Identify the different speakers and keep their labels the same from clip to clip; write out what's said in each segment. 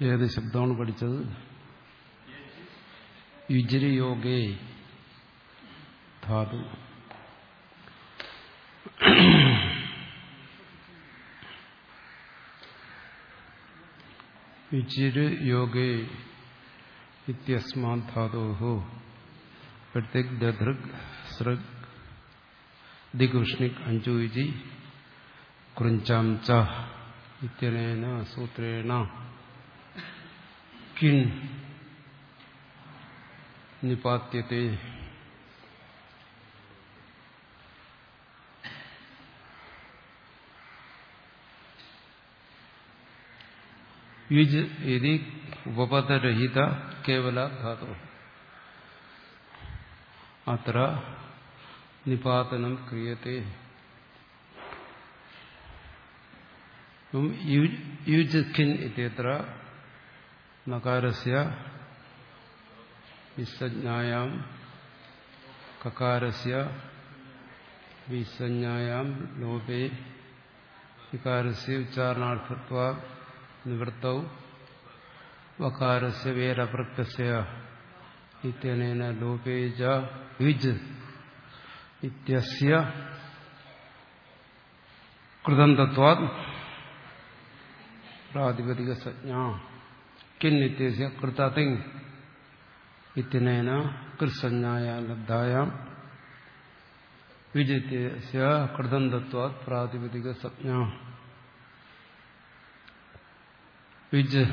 Speaker 1: ഏത് ശബ്ദമാണ് പഠിച്ചത് യുജിരി യോഗേ ധാതു യുജിര് യോഗേ ഇത്യസ്മാത് ധാതോ പ്രത്യക് ദൃക് സൃഗ് ദിഗുഷ്ണിക് അഞ്ചുജി കൃഞ്ചാം ച ഇത്യനേന സൂത്രേണ കിൻ നിപാത്യത്തെ യുജ് ഇതി ഉപപദരഹിത കേവല ധാതു അത്ര നിപാതനം ക്രിയത്തെ യുജ് ഖിൻ ഇത്യത്ര നകാരസ്യ വിസജ്ഞായാം കകാരസ്യ വിസഞ്ജായാം ലോപേ വികാരസ്യ ഉച്ചാരണാർത്ഥത്വ നിവൃത്തൗ വകാരസ്യ വേരപ്രത്യസ്യ ഇത്യനേന ലോപേജ യുജ് ഇത്യസ്യ കൃതന്തത്വാത് പ്രാതിപതിക സജ്ഞ കിൻ ഇത്യസ്യ കൃതതിങ് ഇത്യനേന കൃത്സഞ്ജായ ലബ്ധായാം വിജിത്യസ്യ കൃതന്തത്വാത് പ്രാതിപതിക സജ്ഞ വിജ്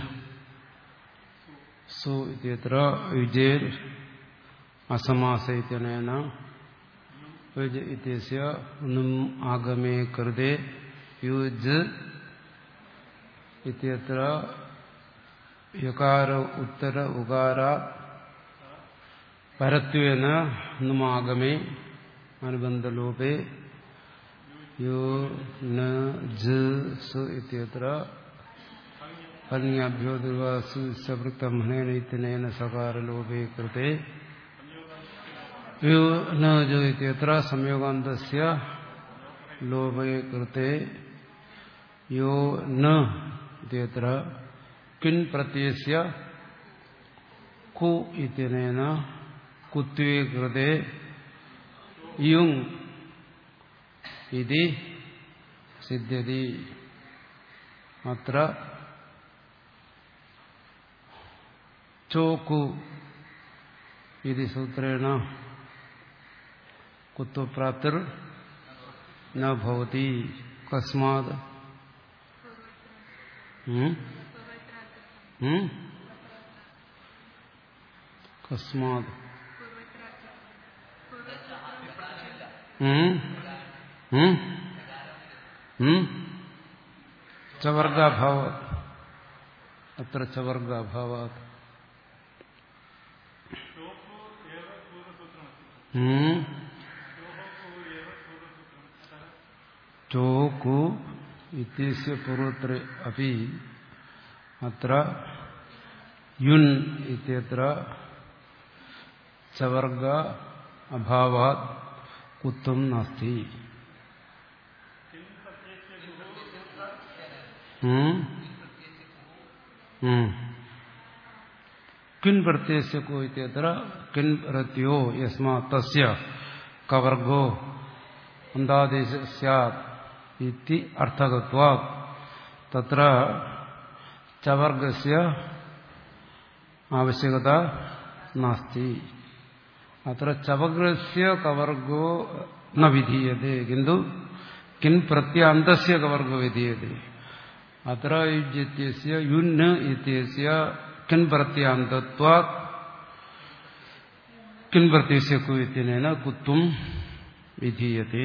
Speaker 1: സു ഇത്യത്ര വിജേർ അസമാസ ഇത്യനേന വിജ് ഇത്യസ്യ നും ആഗമേ കൃതേ യുജ് ഇത്യത്ര യകാര ഉത്തര ഉകാര പരത്വേന നുമാഗമേ അനുബന്ധലോപേ യോ ന ജ് സു ഇത്യത്ര അന്യാഭ്യോ ദുർവാസു സവൃത്തമഹനേന ഇത്യനേന സകാരലോപേ കൃതേ യോ ന ജോ ഇത്യത്ര സംയോഗാന്തസ്യ ലോപേ കൃതേ യോ ന ഇത്യത്ര കിൻ പ്രത്യയസ്യ കു ഇത്യനേന കുത്വേ കൃതേ യുങ് ഇതി സിദ്ധ്യതി അത്ര ചോക്കു ഇതി സൂത്രേണ കുത്വപ്രാപ്തിർ ന ഭവതി കസ്മാത് കസ്മാത് ചവർഗാഭാവ അത്ര ചവർഗാഭാവ ചോക്കു ഇത്യസ്യ പൂർവത്ര അപ്പി അത്ര യുൻ ഇത്യത്ര ചവർഗ അഭാവാത് കുത്വം നാസ്തി കിൻ പ്രത്യയസ്യ കോ ഇത്യത്ര കിൻ പ്രത്യോ യസ്മാ തസ്യ കവർഗോ അന്താദേശ സ്യാത് ഇതി അർത്ഥകത്വാ തത്ര ചവർഗസ്യ ആവശ്യകത നാസ്തി അത്ര ചവഗ്രസ്യ കവർഗോ ന വിധീയത്തെ കിന്തു കിൻ പ്രത്യാന്തസ്യ കവർഗോ വിധീയത്തെ അത്ര യുജ്യത്യസ്യ യുന് ഇത്യസ്യ കിൻ പ്രത്യാന്തത്വാ കിൻ പ്രത്യസ്യ കു ഇത്യനേന കുത്വം വിധീയത്തെ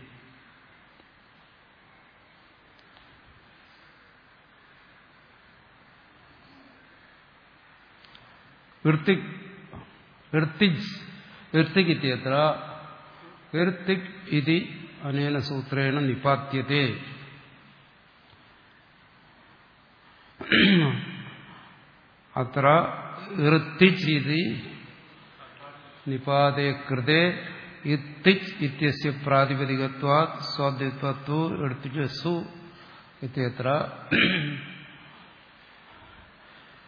Speaker 1: ഋത്തിക് ഋത്തിജ് ഋത്തിക് ഇത്യത്ര ഋത്തിക് ഇതി അനേന സൂത്രേണ നിപാത്യത്തെ അത്ര ഋത്തിജ് ഇതി നിപാതേ കൃതേ ഇത്തിജ് ഇത്യസ്യ പ്രാതിപതികത്വാ സ്വാദ്യത്വത്വ ഋത്തിജസു ഇത്യത്ര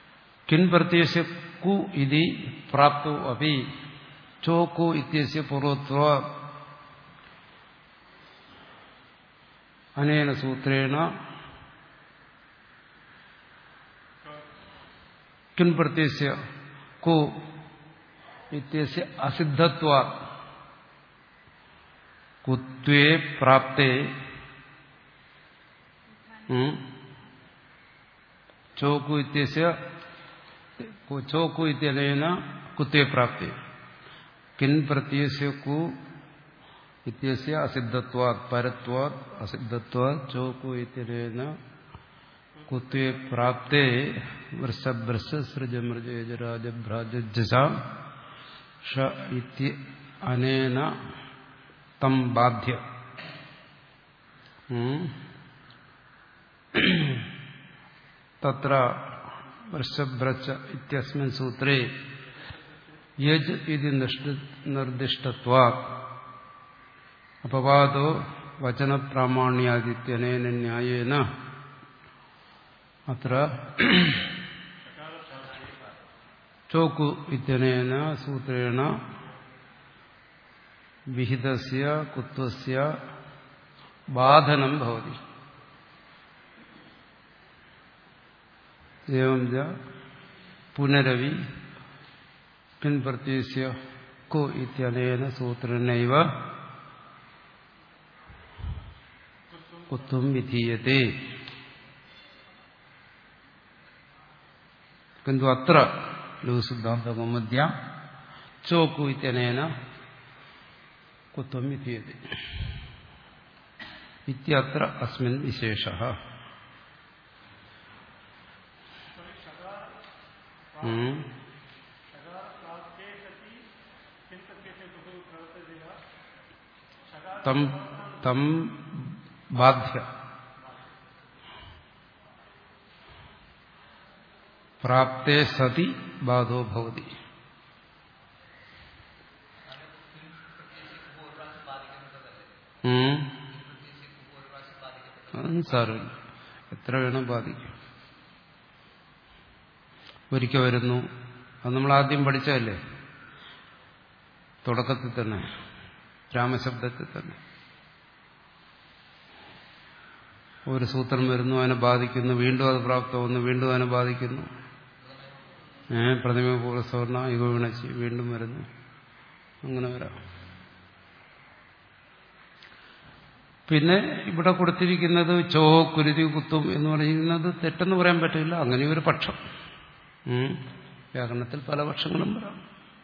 Speaker 1: കിൻ പ്രത്യസ്യ കു ഇതി പ്രാപ്തോ അപി ചോക്കു ഇത്യസ്യ പൂർവത്വ അനേന സൂത്രേണ കിൻ പ്രത്യസ്യ കു ഇത്യസ്യ അസിദ്ധത്വ കുത്വേ പ്രാപ്തേ ചോക്കു ഇത്യസ്യ ചോക്കു ഇത്യനേന കുത്വേ പ്രാപ്തി കിൻ പ്രത്യസ്യ കു ഇത്യസ്യ അസിദ്ധത്വാത് പരത്വാത് അസിദ്ധത്വാത് ചോക്കു ഇത്യനേന കുത്വേ പ്രാപ്തേ വൃഷഭ്രശ സൃജമൃജരാജഭ്രാജസാം ഷ ഇത്യ അനേന തം ബാധ്യ തത്ര വൃഷഭ്രച്ച ഇത്യസ്മിൻ സൂത്രേ യജ് ഇത് നിർദ്ദിഷ്ടത്വാ അപവാദോ വചനപ്രാമാണ്യാദിത്യനേന ന്യായേന അത്ര ചോക്കു ഇത്യനേന സൂത്രേണ വിഹിതസ്യ കുത്വസ്യ ബാധനം ഭവതി एवं च पुनरवि किन प्रत्यस्य को इत्यनेन सूत्रेणैव कुत्वं विधीयते किन्तु अत्र लघुसिद्धान्तकौमुद्या चोकु इत्यनेन कुत्वं विधीयते इत्यत्र अस्मिन् विशेषः തം തം ബാധ്യ പ്രാപ്തേ സതി ബാധോ ഭവതി അതും സാരമില്ല എത്ര വേണം ബാധിക്കും ഒരിക്കൽ വരുന്നു അത് നമ്മൾ ആദ്യം പഠിച്ചതല്ലേ തുടക്കത്തിൽ തന്നെ രാമശബ്ദത്തിൽ തന്നെ ഒരു സൂത്രം വരുന്നു അതിനെ ബാധിക്കുന്നു വീണ്ടും അത് പ്രാപ്തമാകുന്നു വീണ്ടും അതിനെ ബാധിക്കുന്നു ഏ പ്രതിമ പൂർവ്വസവർണ യുഗ വിണച്ചി വീണ്ടും വരുന്നു അങ്ങനെ വരാം പിന്നെ ഇവിടെ കൊടുത്തിരിക്കുന്നത് ചോ കുരുതി കുത്തും എന്ന് പറയുന്നത് തെറ്റെന്ന് പറയാൻ പറ്റില്ല അങ്ങനെ ഒരു പക്ഷം വ്യാകരണത്തിൽ പല പക്ഷങ്ങളും വരാം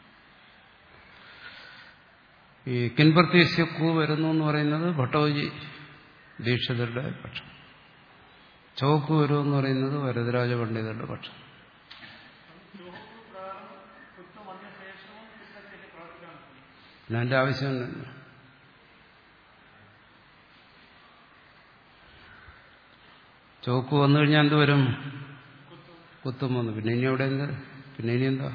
Speaker 1: ഈ കിൻപ്രത്യസ്യക്കു വരുന്നു എന്ന് പറയുന്നത് ഭട്ടോജി ദീക്ഷിതരുടെ പക്ഷം ചോക്ക് വരും എന്ന് പറയുന്നത് വരദരാജ പണ്ഡിതരുടെ പക്ഷം പിന്നെ അതിന്റെ ആവശ്യം തന്നെ ചോക്ക് വന്നു കഴിഞ്ഞാൽ എന്ത് വരും കുത്തും വന്നു പിന്നെ ഇനി അവിടെ എന്ത് പിന്നെ ഇനി എന്താ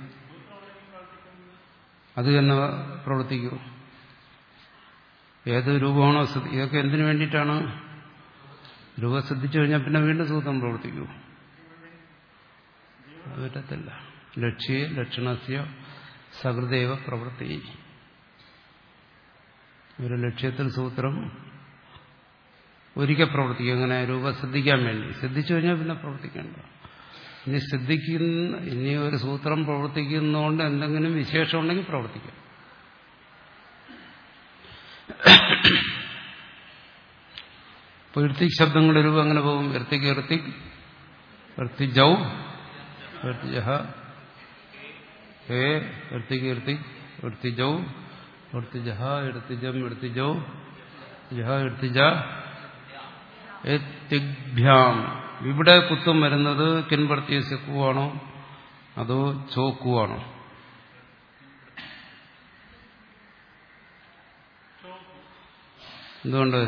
Speaker 1: അത് തന്നെ പ്രവർത്തിക്കൂ ഏത് രൂപമാണോ ശ്രദ്ധി ഇതൊക്കെ എന്തിനു വേണ്ടിയിട്ടാണ് രൂപം ശ്രദ്ധിച്ചു കഴിഞ്ഞാൽ പിന്നെ വീണ്ടും സൂത്രം പ്രവർത്തിക്കൂ അത് പറ്റത്തില്ല ലക്ഷ്യ ലക്ഷണസ്യ സഹൃദൈവ പ്രവൃത്തി ഒരു ലക്ഷ്യത്തിൽ സൂത്രം ഒരിക്കൽ പ്രവർത്തിക്കും അങ്ങനെ രൂപ ശ്രദ്ധിക്കാൻ വേണ്ടി ശ്രദ്ധിച്ചു കഴിഞ്ഞാൽ പിന്നെ പ്രവർത്തിക്കേണ്ട ഇനി ശ്രദ്ധിക്കുന്ന ഇനി ഒരു സൂത്രം പ്രവർത്തിക്കുന്നതുകൊണ്ട് എന്തെങ്കിലും വിശേഷം ഉണ്ടെങ്കിൽ പ്രവർത്തിക്കാം ഇപ്പൊ ഇർത്തിക് ശബ്ദങ്ങളുടെ രൂപം അങ്ങനെ പോകും ഇർത്തിക് ഇർത്തിക് ഇർത്തിജൗ ഇർത്തിജഹ ഹേ ഇർത്തിക് ഇർത്തിക് ഇർത്തിജൗ ഇർത്തിജഹ ഇർത്തിജം ഇർത്തിജൗ ജഹ ഇർത്തിജ എത്തിഭ്യാം ഇവിടെ കുത്തും വരുന്നത് കിൻവർത്തിയ സെക്കുവാണോ അതോ ചോക്കുവാണോ എന്തുകൊണ്ട്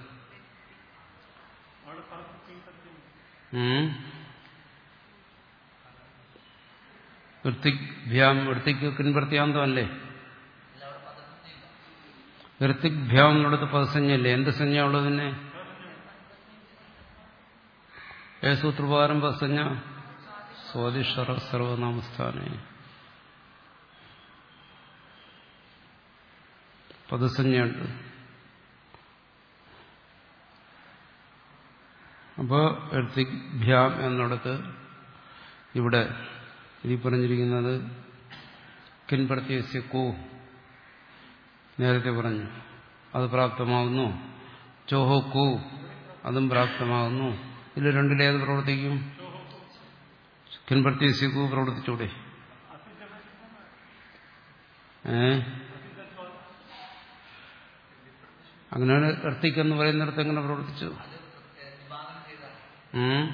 Speaker 1: വൃത്തിഭ്യാം വൃത്തിക്ക് കിൻവർത്തിയാന്തമല്ലേ വൃത്തിഭ്യാം എന്നുള്ളത് പദസഞ്ജയല്ലേ എന്ത് സഞ്ജ ഉള്ളത് പിന്നെ ഏ സൂത്രപ്രകാരം പദസഞ്ജ സ്വാതിഷറ സർവനാമസ്ഥാനെ പദസഞ്ജയുണ്ട് അപ്പോൾ ഭ്യാം എന്നിടത്ത് ഇവിടെ ഇതിൽ പറഞ്ഞിരിക്കുന്നത് കിൻപ്രത്യസ്യ കൂ നേരത്തെ പറഞ്ഞു അത് പ്രാപ്തമാകുന്നു ചോഹോ കൂ അതും പ്രാപ്തമാകുന്നു ഇതിൽ രണ്ടിലേത് പ്രവർത്തിക്കും കിൻപ്രത്യസ്യ കൂ പ്രവർത്തിച്ചൂടെ ഏ അങ്ങനെയാണ് എർത്തിക്കെന്ന് പറയുന്നിടത്ത് എങ്ങനെ പ്രവർത്തിച്ചു ഉം?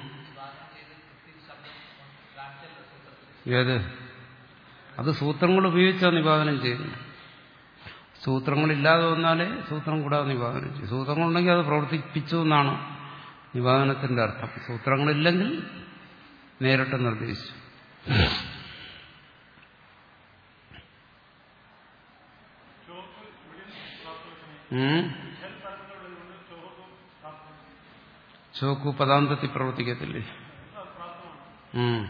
Speaker 1: ഏത് അത് സൂത്രങ്ങൾ ഉപയോഗിച്ചാണ് നിവാദനം ചെയ്യുന്നത് സൂത്രങ്ങളില്ലാതെ വന്നാലേ സൂത്രം കൂടാതെ നിവാദനം ചെയ്യും സൂത്രങ്ങളുണ്ടെങ്കിൽ അത് പ്രവർത്തിപ്പിച്ചു എന്നാണ് നിവാദനത്തിന്റെ അർത്ഥം സൂത്രങ്ങളില്ലെങ്കിൽ നേരിട്ട് നിർദ്ദേശിച്ചു ഉം? ചോക്കു പദാന്തത്തിൽ പ്രവർത്തിക്കത്തില്ലേ ഉം.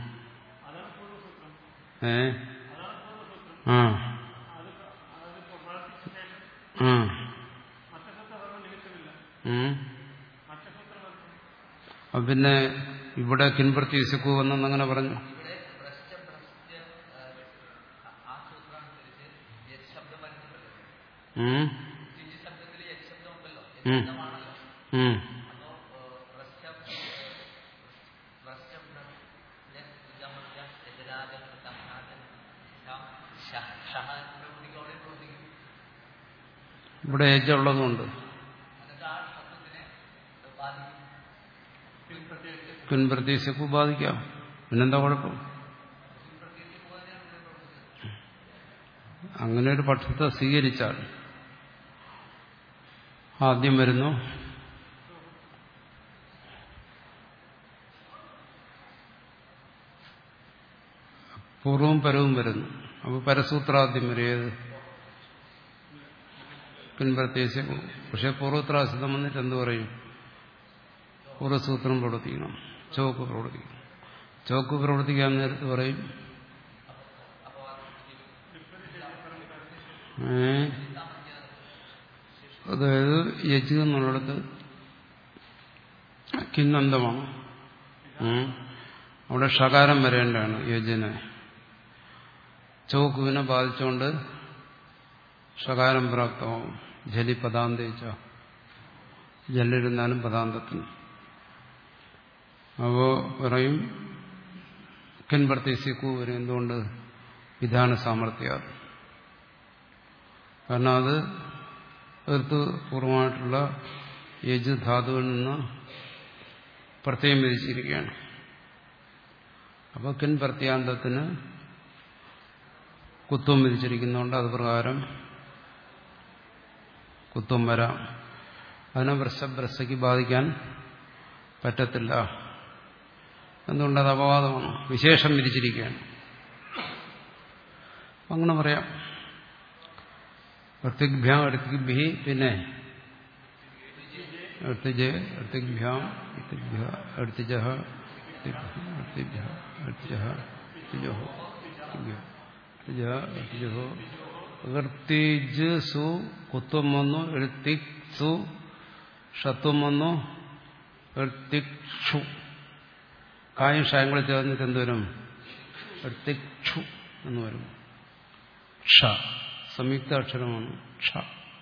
Speaker 1: ഏ ആ ആ ഉം. അപ്പൊ പിന്നെ ഇവിടെ കിൻപ്രത്തി ഇസുക്കു വന്നെന്ന് അങ്ങനെ പറഞ്ഞു
Speaker 2: ഇവിടെ പ്രശ്ന പ്രശ്ന ആ സൂത്രാനുസരിച്ച് യത് ശബ്ദം വരുന്നുണ്ടല്ലോ
Speaker 1: ഉം.
Speaker 2: തിജി ശബ്ദത്തിൽ യത് ശബ്ദം ഉണ്ടല്ലോ
Speaker 1: ഉം.
Speaker 2: ശബ്ദമാണല്ലോ
Speaker 1: ഉം.
Speaker 2: അപ്പോ പ്രശ്ന പ്രശ്ന പ്രവർത്തിക്കും അവിടെ പ്രവർത്തിക്കും
Speaker 1: ഇവിടെ ഏജുള്ളതുകൊണ്ട്
Speaker 2: എന്നിട്ട് ആ ശബ്ദത്തിനെ ബാധിക്കും പ്രത്യേകിച്ച്
Speaker 1: പിൻപ്രതി ഇസുക്കു ബാധിക്കാം പിന്നെന്താ കുഴപ്പം
Speaker 2: പ്രത്യേകിച്ച് പോകുന്നതിനാണ് ഇവിടെ പ്രവർത്തിക്കുന്നത്
Speaker 1: അങ്ങനെ ഒരു പക്ഷത്തെ സ്വീകരിച്ചാൽ ആദ്യം വരുന്നു പൂർവവും പരവും വരുന്നു അപ്പോൾ പരസൂത്രാദ്യം വരും ഏത് പിൻപ്രത്യേകിച്ച് പക്ഷെ പൂർവത്രാസിതം വന്നിട്ട് എന്ത് പറയും പൂർവ്വസൂത്രം പ്രവർത്തിക്കണം ചോക്ക് പ്രവർത്തിക്കണം ചോക്ക് പ്രവർത്തിക്കാൻ നേരത്ത് പറയും ഏ? അതായത് യജ് എന്നുള്ളിടത്ത് കിന്നന്തമാണ് ഉം. അവിടെ ഷകാരം വരേണ്ടതാണ് യജിനെ ചോക്കുവിനെ ബാധിച്ചുകൊണ്ട് ഷകാരം പ്രാപ്തമാവും ജലി പദാന്തയിച്ച ജല്ലിരുന്നാലും പദാന്തത്തിന് അപ്പോ പറയും കിൻപ്രത്യസിക്കു വരും എന്തുകൊണ്ട് വിധാന സാമർഥ്യ കാരണം അത് എർത്ത് പൂർവമായിട്ടുള്ള യജ് ധാതുവിൽ നിന്ന് പ്രത്യേകം വിധിച്ചിരിക്കുകയാണ് അപ്പോൾ കിൻ പ്രത്യാന്തത്തിന് കുത്വം വിധിച്ചിരിക്കുന്നതുകൊണ്ട് അത് പ്രകാരം കുത്വം വരാം അതിനെ വൃഷഭ്രസയ്ക്ക് ബാധിക്കാൻ പറ്റത്തില്ല എന്തുകൊണ്ട് അത് അപവാദമാണ് വിശേഷം വിധിച്ചിരിക്കുകയാണ് അങ്ങനെ പറയാം ഋത്തിഗ്ഭ്യാം ഋത്തിഗ്ഭി പിന്നെ ഋത്തിജ് ഋത്തിഗ്ഭ്യാം ഋത്തിഗ്ഭ്യ ഋത്തിജ ഋത്തിഭ്യ ഋത്തിജ ഋത്തിജോ ഋത്തിജ ഋത്തിജോ ഋത്തിജ് സു കുത്വം വന്നു ഋത്തിക് സു ഷത്വം വന്നു ഋത്തിക്ഷു കായും ഷായും കൂടെ ചേർന്നിട്ട് എന്തുവരും ഋത്തിക്ഷു എന്ന് വരും ക്ഷ സംയുക്ത അക്ഷരമാണ് ക്ഷ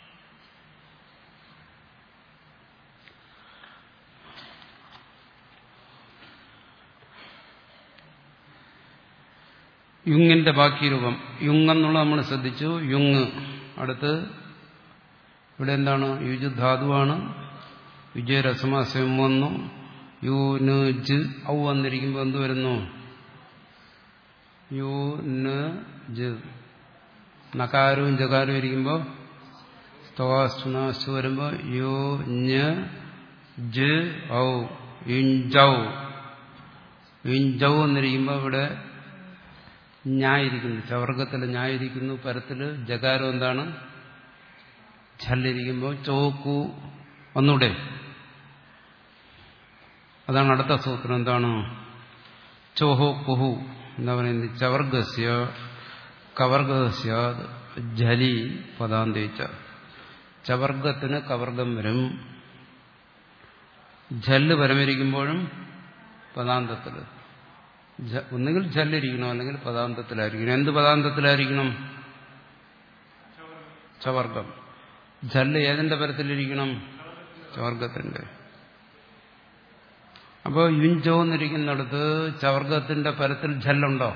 Speaker 1: യുങ്ങിന്റെ ബാക്കി രൂപം യുങ് എന്നുള്ള നമ്മൾ ശ്രദ്ധിച്ചു യുങ് അടുത്ത് ഇവിടെ എന്താണ് യുജ് ധാതുവാണ് വിജയരസമാസം വന്നു യു ന് ജ് ഔ വന്നിരിക്കുമ്പോൾ എന്ത് വരുന്നു യു ന് ജ് നകാരവും ജകാരവും ഇരിക്കുമ്പോൾ സ്തവാസ്തുനാസ്തു വരുമ്പോൾ യു ഞ് ജ് ഔ യുഞ്ചൗ യുഞ്ചൗ എന്നിരിക്കുമ്പോൾ ഇവിടെ ഞായിരിക്കുന്നു ചവർഗത്തിൽ ഞായിരിക്കുന്നു പരത്തില് ജകാരം എന്താണ് ഛല്ലിരിക്കുമ്പോൾ ചോക്കു ഒന്നൂടെ അതാണ് അടുത്ത സൂത്രം എന്താണ് ചോഹോ കുഹു എന്താ പറയുന്നത് ചവർഗസ്യ കവർഗസ്യ ജലി പദാന്തയിച്ച ചവർഗത്തിന് കവർഗം വരും ജല്ല് പരമരിക്കുമ്പോഴും പദാന്തത്തിൽ ഒന്നുകിൽ ജല്ലിരിക്കണം അല്ലെങ്കിൽ പദാന്തത്തിലായിരിക്കണം എന്ത് പദാന്തത്തിലായിരിക്കണം ചവർഗം ജല്ല് ഏതിന്റെ പരത്തിലിരിക്കണം ചവർഗത്തിന്റെ അപ്പോൾ യുഞ്ചോ എന്നിരിക്കുന്നിടത്ത് ചവർഗത്തിന്റെ പരത്തിൽ ജല്ലുണ്ടോ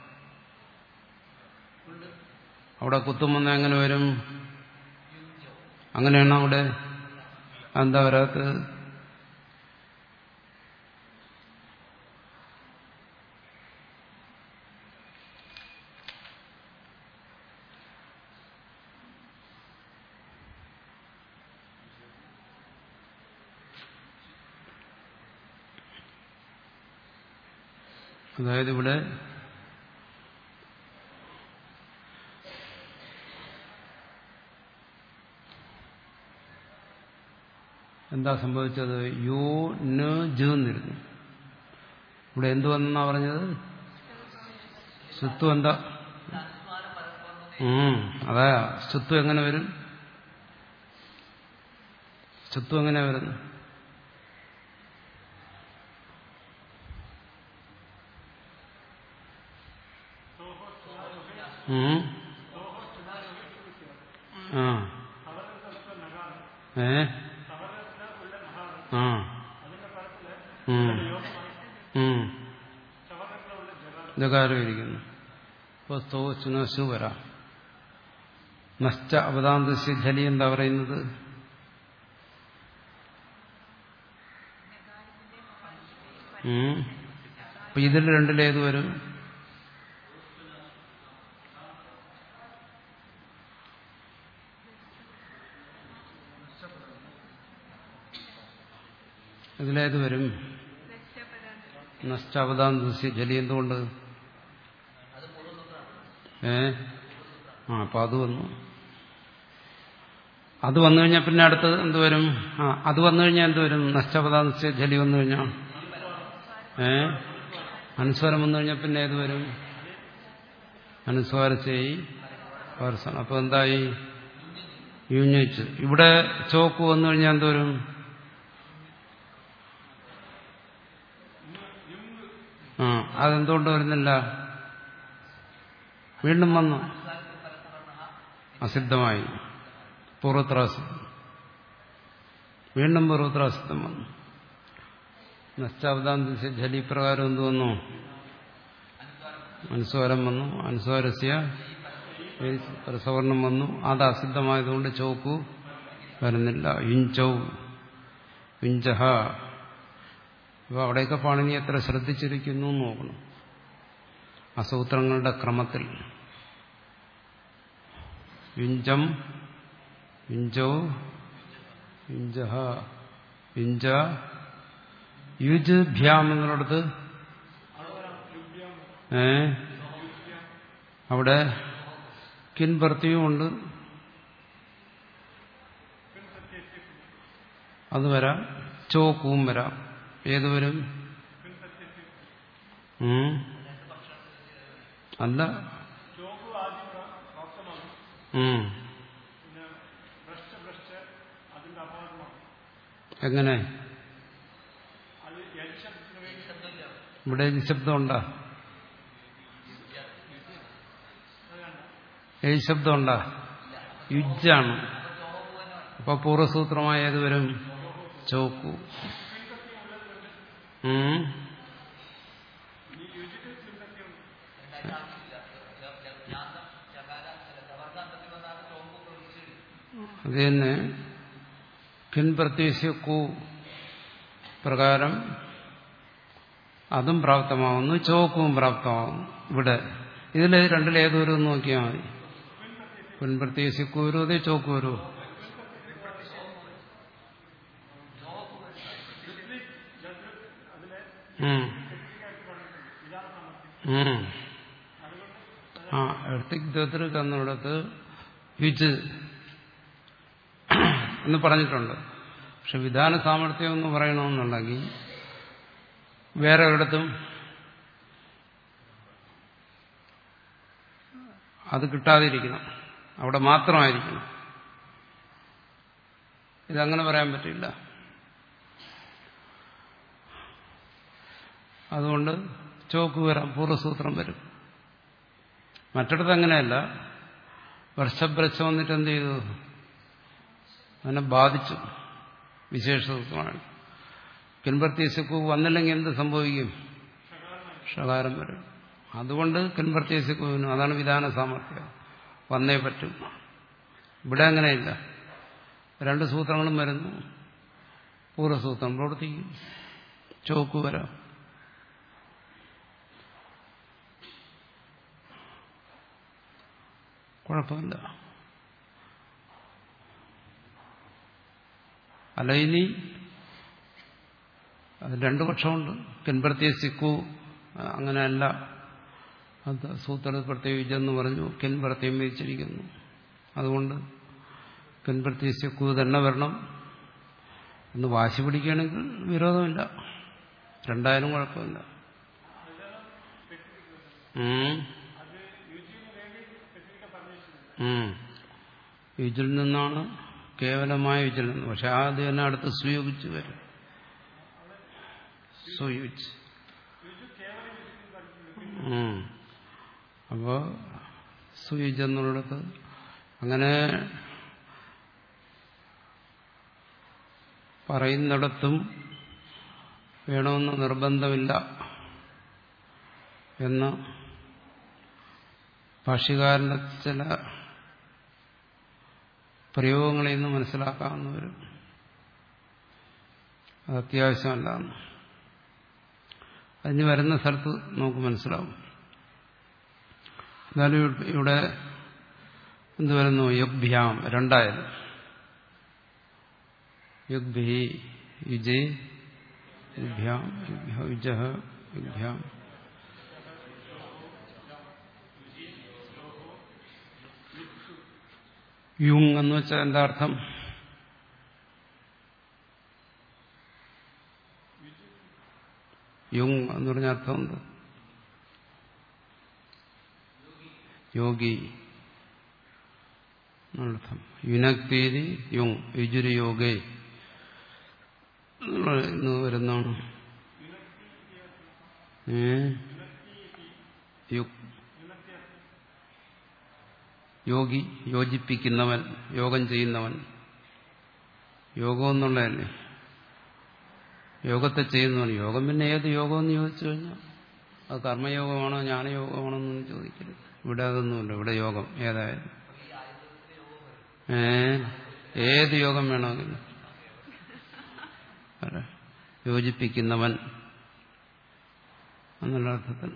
Speaker 1: അവിടെ കുത്തുമെന്ന് എങ്ങനെ വരും അങ്ങനെയാണോ അവിടെ എന്താ വരാത്തത് അതായത് ഇവിടെ എന്താ സംഭവിച്ചത് യോ ന ജ് എന്നിരുന്നു ഇവിടെ എന്തു വന്നെന്നാ പറഞ്ഞത് സ്വത്വം എന്താ ഉം അതാ സ്വത്വം എങ്ങനെ വരും സ്വത്വം എങ്ങനെ വരുന്നു ഉം. ആ ഏ ആ ഉം. ഉം. ജകാരം ഇരിക്കുന്നു അപ്പോൾ സ്തോ ചുനസു വരാം നഷ്ട അവതാന്തസ്യ ജലി എന്താ പറയുന്നത് ഉം. അപ്പൊ ഇതിൽ രണ്ടിലേത് വരും ഇതിലേത് വരും നഷ്ടാവതാന്തസ്യ ജലി എന്തുകൊണ്ട് ഏ ആ അപ്പൊ അത് വന്നു അത് വന്നു കഴിഞ്ഞാൽ പിന്നെ അടുത്തത് എന്ത് വരും ആ അത് വന്നു കഴിഞ്ഞാൽ എന്ത് വരും നഷ്ടപദാന്തസ്യ ജലി വന്നു കഴിഞ്ഞാൽ ഏ അനുസ്വാരം വന്നു കഴിഞ്ഞാൽ പിന്നെ ഏത് വരും അനുസ്വാരത്തെയി പരസാണ് അപ്പൊ എന്തായി യൂഞ്ഞിച്ച് ഇവിടെ ചോക്ക് വന്നു കഴിഞ്ഞാൽ എന്ത് വരും ആ അതെന്തുകൊണ്ട് വരുന്നില്ല വീണ്ടും വന്നു അസിദ്ധമായി പൂർവത്രാസിദ്ധം വീണ്ടും പൂർവത്രാസിദ്ധം വന്നു നഷ്ടാവതാന്ത ജലി പ്രകാരം എന്ത് വന്നു അനുസ്വാരം വന്നു അനുസ്വാരസ്യ സവർണം വന്നു അത് അസിദ്ധമായതുകൊണ്ട് ചോക്കു വരുന്നില്ല യുഞ്ചൗ യുഞ്ചഹ അപ്പോൾ അവിടെയൊക്കെ പാണിനി എത്ര ശ്രദ്ധിച്ചിരിക്കുന്നു എന്ന് നോക്കണം അസൂത്രങ്ങളുടെ ക്രമത്തിൽ യുഞ്ചം യുഞ്ചോ യുഞ്ചഹ യുഞ്ച യുജ് ഭ്യാം എന്നുള്ളിടത്ത് ഏ അവിടെ കിൻപ്രത്യവും ഉണ്ട് അത് വരാം ചോക്കും വരാം ഏത് വരും ഉം. അല്ല ഉം. എങ്ങനെ ഇവിടെ ശബ്ദം ഉണ്ടാ ഏത് ശബ്ദം ഉണ്ടാ യുജാണ് അപ്പൊ പൂർവ്വസൂത്രമായ ഏത് വരും ചോക്കു ഉം. അത് തന്നെ കിൻപ്രത്യേശക്കു പ്രകാരം അതും പ്രാപ്തമാവുന്നു ചോക്കും പ്രാപ്തമാവുന്നു ഇവിടെ ഇതിൽ രണ്ടിലേതൊരു നോക്കിയാൽ മതി പിൻപ്രത്യേശിക്കൂ അതേ ചോക്ക് വരൂ ഉം. ഉം. ആ എർത്തിക് ദത്രിക് എന്നിടത്ത് യുജ് എന്ന് പറഞ്ഞിട്ടുണ്ട് പക്ഷെ വിധാന സാമർഥ്യം എന്ന് പറയണമെന്നുണ്ടെങ്കിൽ വേറെ ഒരിടത്തും അത് കിട്ടാതിരിക്കണം അവിടെ മാത്രമായിരിക്കണം ഇതങ്ങനെ പറയാൻ പറ്റില്ല അതുകൊണ്ട് ചോക്ക് വരാം പൂർവ്വസൂത്രം വരും മറ്റിടത്ത് അങ്ങനെയല്ല വർഷഭ്രച്ച വന്നിട്ട് എന്ത് ചെയ്തു അതിനെ ബാധിച്ചു വിശേഷ സൂത്രമാണ് കിൻപർത്തീസക്കു വന്നില്ലെങ്കിൽ എന്ത് സംഭവിക്കും ഷകാരം വരും അതുകൊണ്ട് കിൻപർത്തീസക്കുവിനും അതാണ് വിധാന സാമർഥ്യം വന്നേ പറ്റും ഇവിടെ അങ്ങനെയില്ല രണ്ട് സൂത്രങ്ങളും വരുന്നു പൂർവ്വസൂത്രം പ്രവർത്തിക്കും ചോക്ക് വരാം കുഴപ്പമില്ല അല്ല ഇനി അത് രണ്ടു പക്ഷമുണ്ട് കിൻപ്രത്യ സിക്കു അങ്ങനെയല്ല അത് സൂത്രത്തിൽ പ്രത്യേകിച്ചെന്ന് പറഞ്ഞു കിൻ പ്രത്യേകം വിധിച്ചിരിക്കുന്നു അതുകൊണ്ട് കിൻപ്രത്യ സിക്കു തന്നെ വരണം എന്ന് വാശി പിടിക്കുകയാണെങ്കിൽ വിരോധമില്ല രണ്ടായാലും കുഴപ്പമില്ല ഉം. ഉം. യുജിൽ നിന്നാണ് കേവലമായ യുജിൽ നിന്ന് പക്ഷെ ആദ്യം തന്നെ അടുത്ത് സുയോഗിച്ച് വരും സുയുജ് ഉം. അപ്പോ സുയുജ് എന്നുള്ളിടത്ത് അങ്ങനെ പറയുന്നിടത്തും വേണമെന്ന് നിർബന്ധമില്ല എന്ന് ഭാഷ്യകാരന്റെ ചില പ്രയോഗങ്ങളിൽ നിന്ന് മനസ്സിലാക്കാവുന്ന വരും അത് അത്യാവശ്യമല്ല അതിന് വരുന്ന സ്ഥലത്ത് നമുക്ക് മനസ്സിലാവും എന്നാലും ഇവിടെ എന്ത് വരുന്നു യുഗ്ഭ്യാം രണ്ടായാലും യുഗ്ഭി യുജേ യുഗ്ഭ്യാം യുജഹ യുഗ്ഭ്യാം യുങ് എന്ന് വെച്ചാൽ എന്താ അർത്ഥം യുങ് എന്ന് പറഞ്ഞ അർത്ഥമുണ്ട് യോഗി എന്നർത്ഥം യുനക്തീതി യുങ് യുജുരി യോഗേ എന്ന് വരുന്നതാണ് ഏ യുക് യോഗി യോജിപ്പിക്കുന്നവൻ യോഗം ചെയ്യുന്നവൻ യോഗം എന്നുള്ളതല്ലേ യോഗത്തെ ചെയ്യുന്നവൻ യോഗം പിന്നെ ഏത് യോഗം എന്ന് ചോദിച്ചു കഴിഞ്ഞാൽ അത് കർമ്മയോഗമാണോ ജ്ഞാനയോഗമാണോ എന്നൊന്നും ചോദിക്കരുത് ഇവിടെ അതൊന്നുമില്ല ഇവിടെ യോഗം ഏതായാലും ഏ ഏത് യോഗം വേണമെങ്കിലും അതെ. യോജിപ്പിക്കുന്നവൻ എന്നുള്ള അർത്ഥത്തിൽ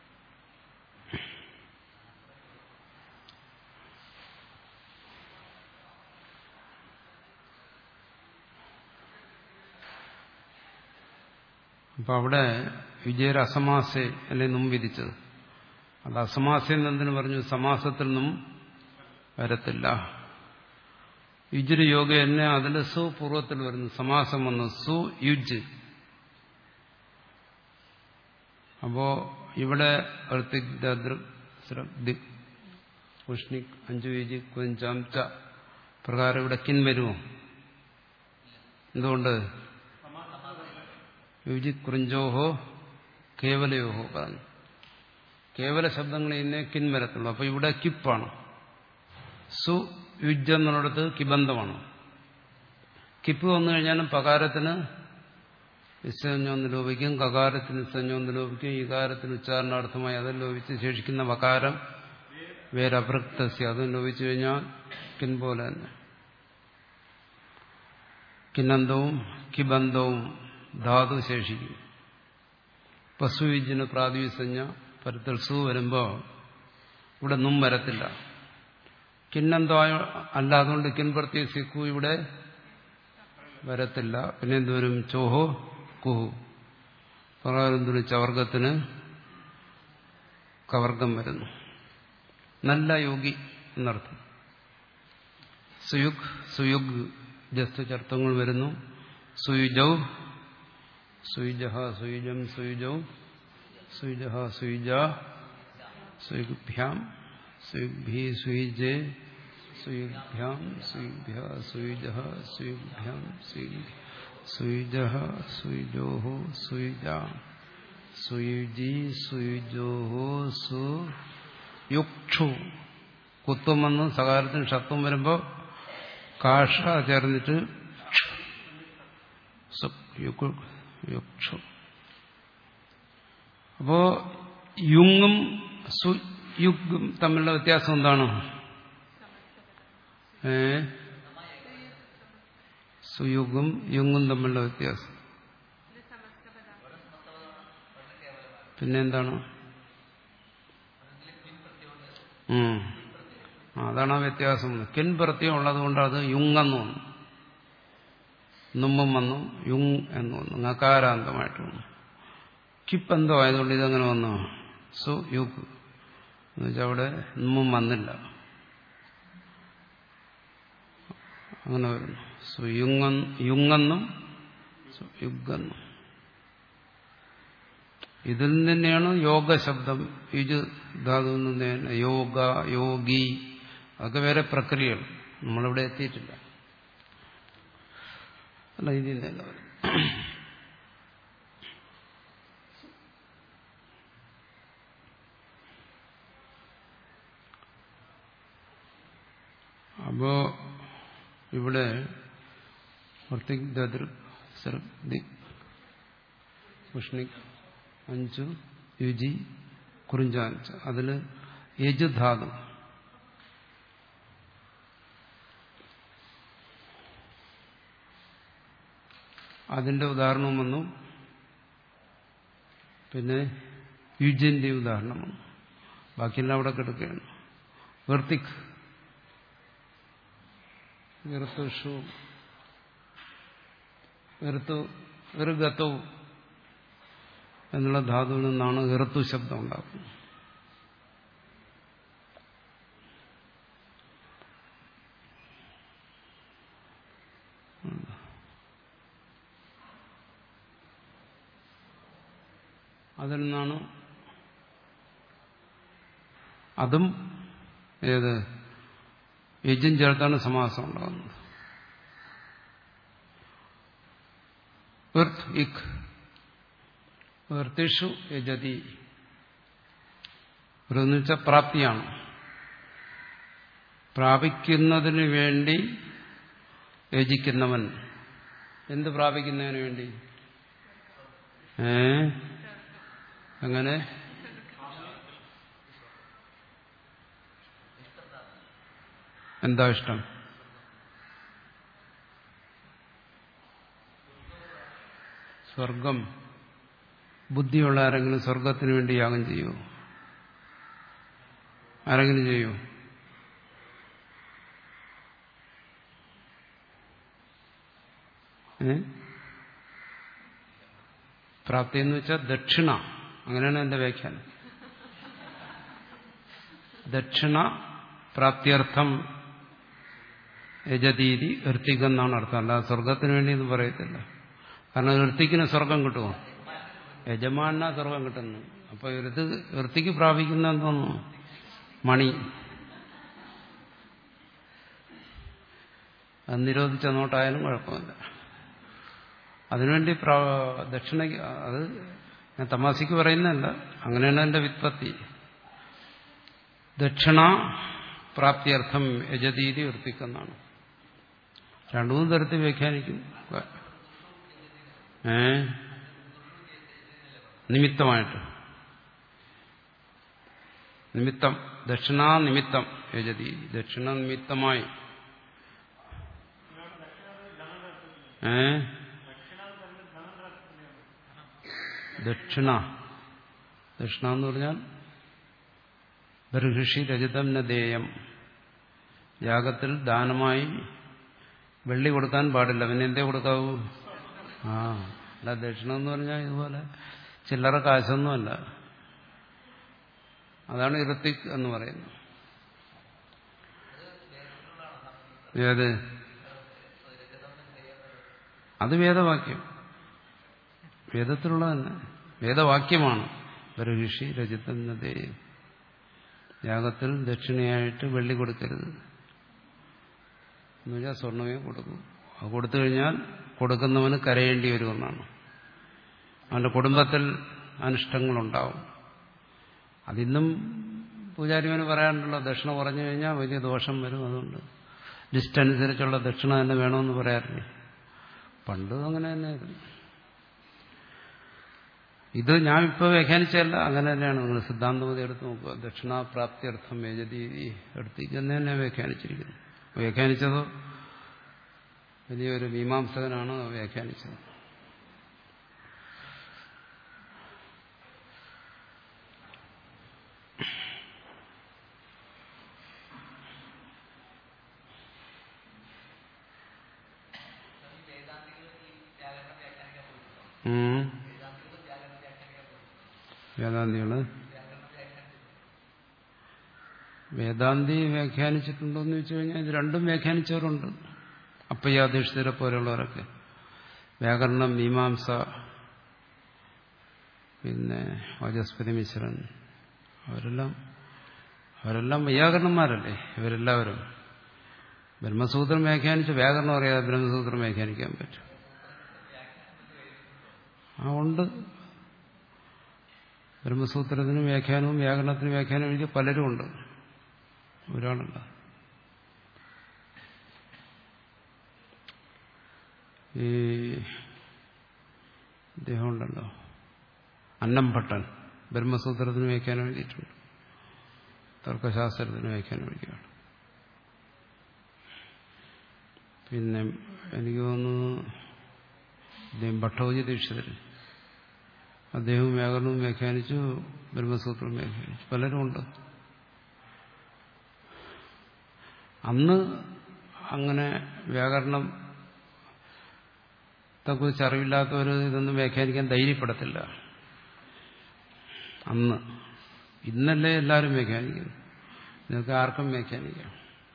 Speaker 1: അപ്പൊ അവിടെ വിജയർ അസമാസെ അല്ലെ മുമ്പ് വിധിച്ചത് അത് അസമാസെന്ന് എന്തിനു പറഞ്ഞു സമാസത്തിൽ നിന്നും വരത്തില്ല യുജുര് യോഗ തന്നെ അതിൽ സു പൂർവ്വത്തിൽ വരുന്നു സമാസം വന്നു സു യുജ് അപ്പോ ഇവിടെ ഋത്തിക് ദദൃക് ശ്രദ്ധിക് ഉഷ്ണിക് അഞ്ചു യുജി കുഞ്ചാം ച പ്രകാരം ഇവിടെ കിൻ വരുമോ എന്തുകൊണ്ട് യുജി കുറിഞ്ചോഹോ കേവലയോഹോ പറഞ്ഞു കേവല ശബ്ദങ്ങളിൽ നിന്നേ കിൻ വരത്തുള്ളൂ അപ്പൊ ഇവിടെ കിപ്പാണ് സു യുജ് എന്നുള്ളിടത്ത് കിബന്ധമാണ് കിപ്പ് വന്നു കഴിഞ്ഞാലും പകാരത്തിന് വിസഞ്ജോന്ന് ലോപിക്കും കകാരത്തിന് വിസഞ്ജോന്ന് ലോപിക്കും ഈകാരത്തിന് ഉച്ചാരണാർത്ഥമായി അത് ലോപിച്ച് ശേഷിക്കുന്ന വകാരം വേരഭൃക്തസ്യ അതും ലോപിച്ചു കഴിഞ്ഞാൽ കിൻ പോലെ തന്നെ കിന്നന്തവും കിബന്ധവും ധാതു ശേഷിക്കും പശുവിജിന് പ്രാതിവിസഞ്ജ പരത്തിൽ സു വരുമ്പോൾ ഇവിടെ നും വരത്തില്ല കിന്നെന്തോ അല്ല അതുകൊണ്ട് കിൻ പ്രത്യേകിക്കു ഇവിടെ വരത്തില്ല പിന്നെ എന്തുവരും ചോഹോ കുഹു പ്രകാരം എന്തൊരു ചവർഗത്തിന് കവർഗം വരുന്നു നല്ല യോഗി എന്നർത്ഥം സുയുഗ് സുയുഗ് ജസ്തു ചർത്തങ്ങൾ വരുന്നു സുയുജൗ സുയുജഹ സുയുജം സുയുജൗ സുയുജഹ സുയുജ സുയുഭ്യാം സുയുഗ്ഭി സുയുജേ സുയുഭ്യാം സുയുഭ്യ സുയുജ സുയുഭ്യാം സുയുജ് സുയുജ സുയുജോഹോ സുയുജ സുയുജി സുയുജോഹോ സു യുക്ഷു കുത്തും വന്ന് സകാരത്തിന് ഷത്തും വരുമ്പോ കാഷ ചേർന്നിട്ട് സു യുക്കു യുക്ഷു അപ്പോ യുങ്ങും സുയുഗും തമ്മിലുള്ള വ്യത്യാസം എന്താണ് ഏ സുയുഗും യുങ്ങും തമ്മിലുള്ള വ്യത്യാസം പിന്നെ എന്താണ് ഉം. ആ, അതാണ് ആ വ്യത്യാസം കിൻ പ്രത്യം ഉള്ളത് കൊണ്ട് അത് യുങ്ങെന്ന് വന്നു നുമ്പം വന്നു യുങ് എന്ന് വന്നു നകാരാന്തമായിട്ട് വന്നു കിപ്പ് എന്തോ ആയതുകൊണ്ട് ഇതങ്ങനെ വന്നു സു യുഗ് എന്നുവെച്ചാൽ അവിടെ നുമ്പം വന്നില്ല അങ്ങനെ വരുന്നു സുയുങ്ങ യുങ്ങെന്നും യുഗെന്നും ഇതിൽ നിന്ന് തന്നെയാണ് യോഗ ശബ്ദം യുജ് ധാതുവിൽ നിന്ന് തന്നെ യോഗ യോഗി അതൊക്കെ വേറെ പ്രക്രിയകൾ നമ്മളിവിടെ എത്തിയിട്ടില്ല അല്ല ഇതിൽ തന്നെ വരും അപ്പോ ഇവിടെ വർത്തിക് ദദൃ ദിക് ഉഷ്ണിക് അഞ്ചു യുജി കുറിഞ്ചാഞ്ച് അതിൽ യജുധാതു അതിന്റെ ഉദാഹരണം വന്നു പിന്നെ യുജിന്റെ ഉദാഹരണം വന്നു ബാക്കിയെല്ലാം അവിടെ കിടക്കുകയാണ് വെർത്തിക് വെറുത്തുഷു വെറുത്തു വെറുഗത്തവും എന്നുള്ള ധാതുവിൽ നിന്നാണ് ഇറത്തു ശബ്ദം ഉണ്ടാക്കുന്നത് അതിൽ നിന്നാണ് അതും ഏത് യജും ചേർത്താണ് സമാസം ഉണ്ടാകുന്നത് ഇർത്ത് ഇക് വർത്തിഷു യജതി എന്ന് വെച്ചാൽ പ്രാപ്തിയാണ് പ്രാപിക്കുന്നതിന് വേണ്ടി യജിക്കുന്നവൻ എന്ത് പ്രാപിക്കുന്നതിന് വേണ്ടി ഏ അങ്ങനെ എന്താ ഇഷ്ടം സ്വർഗം ബുദ്ധിയുള്ള ആരെങ്കിലും സ്വർഗത്തിന് വേണ്ടി യാഗം ചെയ്യുമോ ആരെങ്കിലും ചെയ്യൂ ഏ പ്രാപ്തി എന്ന് വെച്ചാൽ ദക്ഷിണ അങ്ങനെയാണ് എന്റെ വ്യാഖ്യാനം ദക്ഷിണ പ്രാപ്തിയർത്ഥം യജതീതി ഋത്തിക് എന്നാണ് അർത്ഥം അല്ലാതെ സ്വർഗത്തിന് വേണ്ടി എന്ന് പറയത്തില്ല കാരണം ഋത്തിക്കിന് സ്വർഗം കിട്ടുമോ യജമാനാ സ്വർഗം കിട്ടുന്നു അപ്പൊ ഋത് ഋത്തിക്ക് പ്രാപിക്കുന്ന എന്തോന്നു മണി അത് നിരോധിച്ച നോട്ടായാലും കുഴപ്പമില്ല അതിനുവേണ്ടി ദക്ഷിണ അത് ഞാൻ തമാശയ്ക്ക് പറയുന്നതല്ല അങ്ങനെയാണ് എന്റെ വിത്പത്തി ദക്ഷിണ പ്രാപ്തിയർത്ഥം യജതീതി വൃത്തിക്കെന്നാണ് രണ്ടു മൂന്ന് തരത്തിൽ വ്യാഖ്യാനിക്കും ഏ നിമിത്തമായിട്ട് നിമിത്തം ദക്ഷിണാ നിമിത്തം യജതി ദക്ഷിണ നിമിത്തമായി ഏ ദക്ഷിണ ദക്ഷിണ എന്ന് പറഞ്ഞാൽ ബർഹിഷി രജിതം നദേയം യാഗത്തിൽ ദാനമായി വെള്ളി കൊടുക്കാൻ പാടില്ല പിന്നെ എന്തേ കൊടുക്കാവൂ ആ അല്ല ദക്ഷിണ എന്ന് പറഞ്ഞാൽ ഇതുപോലെ ചില്ലറ കാശൊന്നുമല്ല അതാണ് ഇറത്തിക് എന്ന് പറയുന്നത് ഏത് അത് വേദവാക്യം വേദത്തിലുള്ള തന്നെ വേദവാക്യമാണ് ബർഹിഷി രജിതം നദേയം യാഗത്തിൽ ദക്ഷിണയായിട്ട് വെള്ളി കൊടുക്കരുത് എന്നുവെച്ചാൽ സ്വർണമേ കൊടുക്കൂ അത് കൊടുത്തു കഴിഞ്ഞാൽ കൊടുക്കുന്നവന് കരയേണ്ടി വരുമെന്നാണ് അവന്റെ കുടുംബത്തിൽ അനിഷ്ടങ്ങളുണ്ടാവും അതിന്നും പൂജാരിമാന് പറയാറുണ്ടല്ലോ ദക്ഷിണ പറഞ്ഞു കഴിഞ്ഞാൽ വലിയ ദോഷം വരും അതുകൊണ്ട് ലിസ്റ്റ് അനുസരിച്ചുള്ള ദക്ഷിണ തന്നെ വേണമെന്ന് പറയാറില്ല പണ്ട് അങ്ങനെ തന്നെയായിരുന്നു ഇത് ഞാൻ ഇപ്പോൾ വ്യാഖ്യാനിച്ചല്ല അങ്ങനെ തന്നെയാണ് നിങ്ങൾ സിദ്ധാന്തമതി എടുത്ത് നോക്കുക ദക്ഷിണാപ്രാപ്തിയർത്ഥം മേജതി എടുത്തിരിക്കുന്ന തന്നെ വ്യാഖ്യാനിച്ചിരിക്കുന്നു വ്യാഖ്യാനിച്ചതോ വലിയൊരു മീമാംസകനാണ് വ്യാഖ്യാനിച്ചത്
Speaker 2: ഈ വേദാന്തികൾ ഈ വ്യാകരണം വ്യാഖ്യാനിക്കാൻ പോയിട്ടുണ്ടോ
Speaker 1: ഉം.
Speaker 2: വേദാന്തികൾ വ്യാകരണം വ്യാഖ്യാനിക്കാൻ പോയിട്ടുണ്ടോ
Speaker 1: വേദാന്തികള്
Speaker 2: വ്യാകരണം വ്യാഖ്യാനിച്ചു
Speaker 1: വേദാന്തി വ്യാഖ്യാനിച്ചിട്ടുണ്ടോ എന്ന് ചോദിച്ചു കഴിഞ്ഞാൽ ഇത് രണ്ടും വ്യാഖ്യാനിച്ചവരുണ്ട് അപ്പയ്യാധീക്ഷിതരെ പോലെയുള്ളവരൊക്കെ വ്യാകരണം മീമാംസ പിന്നെ വാചസ്പതി മിശ്രൻ അവരെല്ലാം അവരെല്ലാം വൈയാകരണന്മാരല്ലേ ഇവരെല്ലാവരും ബ്രഹ്മസൂത്രം വ്യാഖ്യാനിച്ച് വ്യാകരണം അറിയാതെ ബ്രഹ്മസൂത്രം വ്യാഖ്യാനിക്കാൻ പറ്റും ആ ഉണ്ട് ബ്രഹ്മസൂത്രത്തിനും വ്യാഖ്യാനവും വ്യാകരണത്തിനും വ്യാഖ്യാനം എഴുതിയ പലരും ഉണ്ട് ഒരാളല്ല ഈ ഇദ്ദേഹം ഉണ്ടല്ലോ അന്നംഭട്ടൻ ബ്രഹ്മസൂത്രത്തിന് വ്യാഖ്യാനം എഴുതിയിട്ടുണ്ട് തർക്കശാസ്ത്രത്തിന് വ്യാഖ്യാനം എഴുതിയാണ് പിന്നെ എനിക്ക് തോന്നുന്നു ഇദ്ദേഹം ഭട്ടോജി ദീക്ഷിതർ അദ്ദേഹവും വ്യാകരണവും വ്യാഖ്യാനിച്ചു ബ്രഹ്മസൂത്രം വ്യാഖ്യാനിച്ചു പലരും ഉണ്ട് അന്ന് അങ്ങനെ വ്യാകരണം കുറിച്ച് അറിവില്ലാത്തവർ ഇതൊന്നും വ്യാഖ്യാനിക്കാൻ ധൈര്യപ്പെടത്തില്ല അന്ന് ഇന്നല്ലേ എല്ലാവരും വ്യാഖ്യാനിക്കുന്നു ഇതൊക്കെ ആർക്കും വ്യാഖ്യാനിക്കാം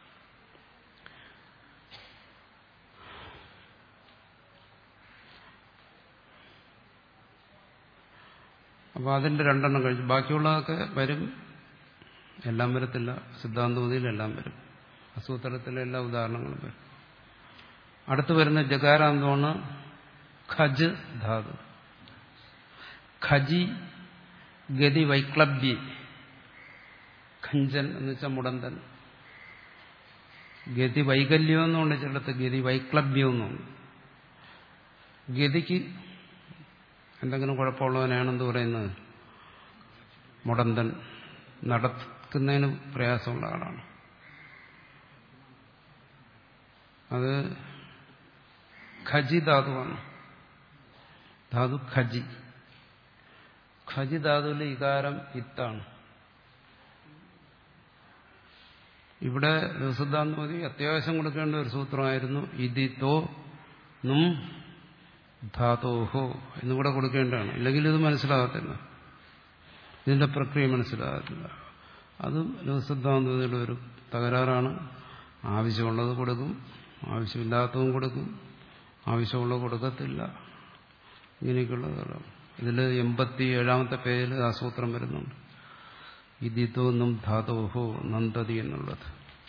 Speaker 1: അപ്പോൾ അതിന്റെ രണ്ടെണ്ണം കഴിച്ചു ബാക്കിയുള്ളതൊക്കെ വരും എല്ലാം വരത്തില്ല സിദ്ധാന്തമതിയിൽ എല്ലാം വരും അസൂത്രത്തിലെ എല്ലാ ഉദാഹരണങ്ങളും വരും അടുത്ത് വരുന്ന ജകാരാന്തമാണ് ഖജ് ധാതു ഖജി ഗതി വൈക്ലബ്യ ഖഞ്ചൻ എന്ന് വെച്ചാൽ മുടന്തൻ ഗതി വൈകല്യം എന്നുണ്ട് ചിലടത്ത് ഗതി വൈക്ലബ്യം എന്നുണ്ട് ഗതിക്ക് എന്തെങ്കിലും കുഴപ്പമുള്ളവനാണെന്ന് പറയുന്നത് മുടന്തൻ നടക്കുന്നതിന് പ്രയാസമുള്ള ആളാണ് അത് ഖജി ധാതുവാണ് ധാതു ഖജി ഖജി ധാതുവിലെ ഇകാരം ഇത്താണ് ഇവിടെ സിദ്ധാന്തമതി അത്യാവശ്യം കൊടുക്കേണ്ട ഒരു സൂത്രമായിരുന്നു ഇതിത്തോ നും ധാതോഹോ എന്നുകൂടെ കൊടുക്കേണ്ടതാണ് ഇല്ലെങ്കിൽ ഇത് മനസ്സിലാകത്തില്ല ഇതിന്റെ പ്രക്രിയ മനസ്സിലാകത്തില്ല അതും സിദ്ധാന്തത്തിലുള്ള ഒരു തകരാറാണ് ആവശ്യമുള്ളത് കൊടുക്കും ആവശ്യമില്ലാത്തതും കൊടുക്കും ആവശ്യമുള്ളത് കൊടുക്കത്തില്ല ഇങ്ങനെയൊക്കെയുള്ളതാണ് ഇതിൽ എൺപത്തി ഏഴാമത്തെ പേജിൽ ആ സൂത്രം വരുന്നുണ്ട് ഇതിത്തോന്നും ധാതോഹോ നന്ദതി എന്നുള്ളത്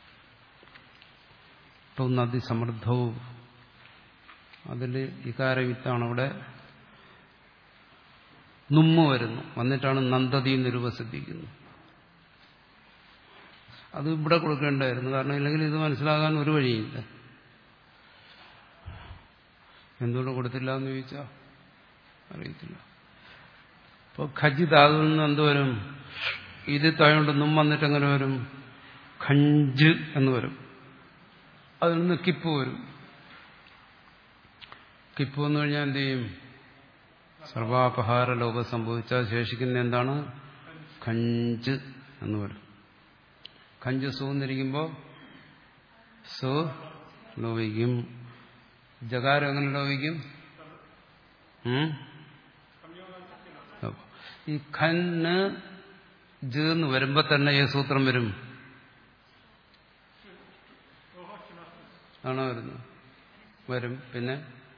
Speaker 1: ഇപ്പോൾ നദി സമൃദ്ധവും അതിൽ ഇകാരവിത്താണ് അവിടെ നുമ്മ വരുന്നു വന്നിട്ടാണ് നന്ദതി നിരുപസിദ്ധിക്കുന്നത് അത് ഇവിടെ കൊടുക്കേണ്ടായിരുന്നു കാരണം ഇല്ലെങ്കിൽ ഇത് മനസ്സിലാകാൻ ഒരു വഴിയില്ല എന്തുകൊണ്ട് കൊടുത്തില്ല എന്ന് ചോദിച്ചാൽ അറിയത്തില്ല ഇപ്പോൾ ഖജി ധാതുവിൽ നിന്ന് എന്തുവരും ഇത് തായോണ്ട് നും വന്നിട്ട് എങ്ങനെ വരും ഖഞ്ച് എന്ന് വരും അതിൽ നിന്ന് കിപ്പ് വരും കിപ്പ് വന്നു കഴിഞ്ഞാൽ എന്ത് ചെയ്യും സർവാപഹാര ലോകം സംഭവിച്ചാൽ ശേഷിക്കുന്ന എന്താണ് ഖഞ്ച് എന്ന് വരും ഖഞ്ച് സൂന്നിരിക്കുമ്പോൾ സു ലോപിക്കും ജകാരം എങ്ങനെ ലോപിക്കും ഉം? ഈ ഖന്ന് ജ് എന്ന് വരുമ്പോ തന്നെ ഏത് സൂത്രം വരും ആണോ വരുന്നത് വരും പിന്നെ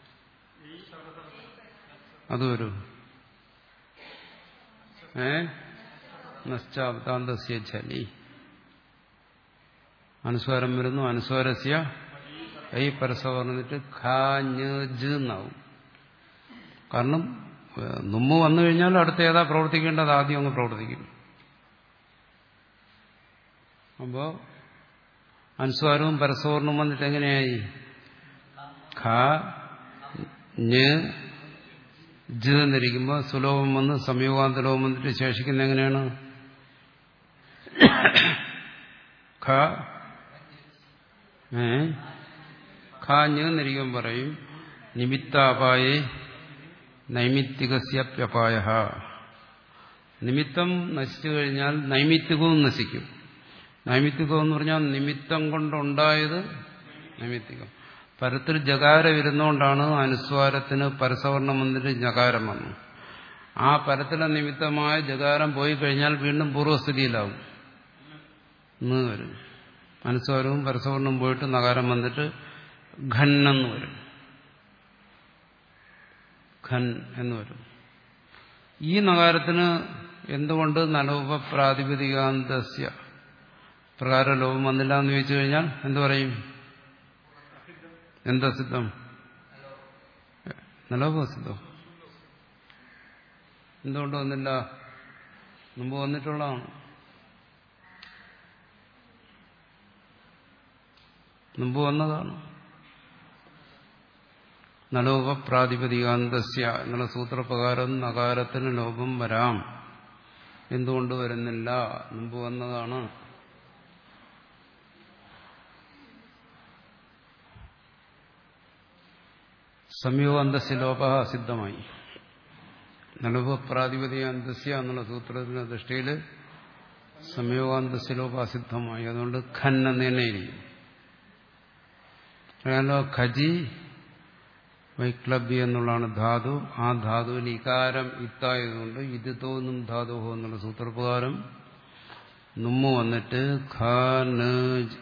Speaker 1: അത് വരും ഏ നശ്ചാബ്ദാന്തസ്യ ചലി അനുസ്വാരം വരുന്നു അനുസ്വാരസ്യ ഐ പരസ്പരം വന്നിട്ട് ഖാ ഞ് ജ് എന്നാവും കാരണം ഏഹ്, നുമ്മ് വന്നു കഴിഞ്ഞാൽ അടുത്ത ഏതാ പ്രവർത്തിക്കേണ്ടത് ആദ്യം അങ്ങ് പ്രവർത്തിക്കും അപ്പോ അനുസ്വാരവും പരസ്പർണവും വന്നിട്ട് എങ്ങനെയായി ഖ ഞ് ജ് എന്നിരിക്കുമ്പോൾ സുലോഭം വന്ന് സംയോഗാന്തലോകം വന്നിട്ട് ശേഷിക്കുന്ന എങ്ങനെയാണ് ഖ ഏ ഖ ഞ് എന്നിരിക്കുമ്പോൾ പറയും നിമിത്താപായേ നൈമിത്തികസ്യപ്യപായ നിമിത്തം നശിച്ചു കഴിഞ്ഞാൽ നൈമിത്തികവും നശിക്കും നൈമിത്തികം എന്ന് പറഞ്ഞാൽ നിമിത്തം കൊണ്ടുണ്ടായത് നൈമിത്തികം പരത്തിൽ ജകാരം ഇരുന്നുകൊണ്ടാണ് അനുസ്വാരത്തിന് പരസവർണം വന്നിട്ട് ജകാരം വന്നു ആ പരത്തിലെ നിമിത്തമായ ജകാരം പോയി കഴിഞ്ഞാൽ വീണ്ടും പൂർവ്വസ്ഥിതിയിലാവും എന്ന് വരും അനുസ്വാരവും പരസവർണവും പോയിട്ട് നകാരം വന്നിട്ട് ഘന്നെന്ന് വരും ഖൻ എന്ന് വരും ഈ നഗാരത്തിന് എന്തുകൊണ്ട് നലോപ പ്രാതിപതികാന്തസ്യ പ്രകാര ലോപം വന്നില്ല എന്ന് ചോദിച്ചു കഴിഞ്ഞാൽ എന്തു പറയും എന്താ സിദ്ധം നലോപ സിദ്ധം എന്തുകൊണ്ട് വന്നില്ല മുമ്പ് വന്നിട്ടുള്ളതാണ് മുമ്പ് വന്നതാണ് നലോപ പ്രാതിപതികാന്തസ്യ എന്നുള്ള സൂത്രപ്രകാരം നകാരത്തിന് ലോപം വരാം എന്തുകൊണ്ട് വരുന്നില്ല മുമ്പ് വന്നതാണ് സംയോഗാന്തസ്യ ലോപ സിദ്ധമായി നലോപ പ്രാതിപതികാന്തസ്യ എന്നുള്ള സൂത്രത്തിന്റെ ദൃഷ്ടിയിൽ സംയോഗാന്തസ്യ ലോപ അസിദ്ധമായി അതുകൊണ്ട് ഖൻ എന്ന് തന്നെ ഇരിക്കും അറിയാലോ ഖജി വൈക്ലബ്യ എന്നുള്ളതാണ് ധാതു ആ ധാതുവിന് ഇകാരം ഇത്തായതുകൊണ്ട് ഇത് തോന്നും ധാതുഹോ എന്നുള്ള സൂത്രപ്രകാരം നുമ്മ വന്നിട്ട് ഖ ന ജ്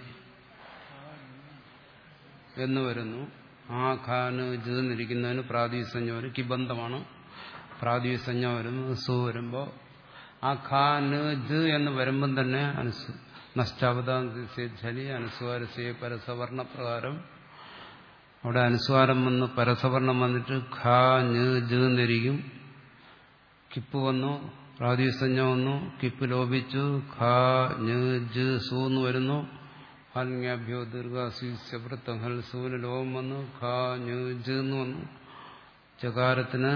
Speaker 1: എന്ന് വരുന്നു ആ ഖാന് ജ് എന്നിരിക്കുന്നതിന് പ്രാതിസഞ്ജ വരും കിബന്ധമാണ് പ്രാതിസഞ്ജ വരുന്നു സു വരുമ്പോൾ ആ ഖാന് ജ് എന്ന് വരുമ്പം തന്നെ അനുസ് നഷ്ടാവതാംഗലി അനുസ്വാരസ്യ പരസവർണ പ്രകാരം അവിടെ അനുസ്വാരം വന്ന് പരസവർണം വന്നിട്ട് ഖ ഞ് ജ് എന്നിരിക്കും കിപ്പ് വന്നു പ്രാതിസഞ്ജ വന്നു കിപ്പ് ലോപിച്ചു ഖ ഞ് ജ് സു എന്ന് വരുന്നു ഹൽങ്യാഭ്യോ ദീർഘാസ്വൃത്തം ഹൽ സൂന് ലോകം വന്നു ഖ ഞ് ജ് എന്ന് വന്നു ചകാരത്തിന്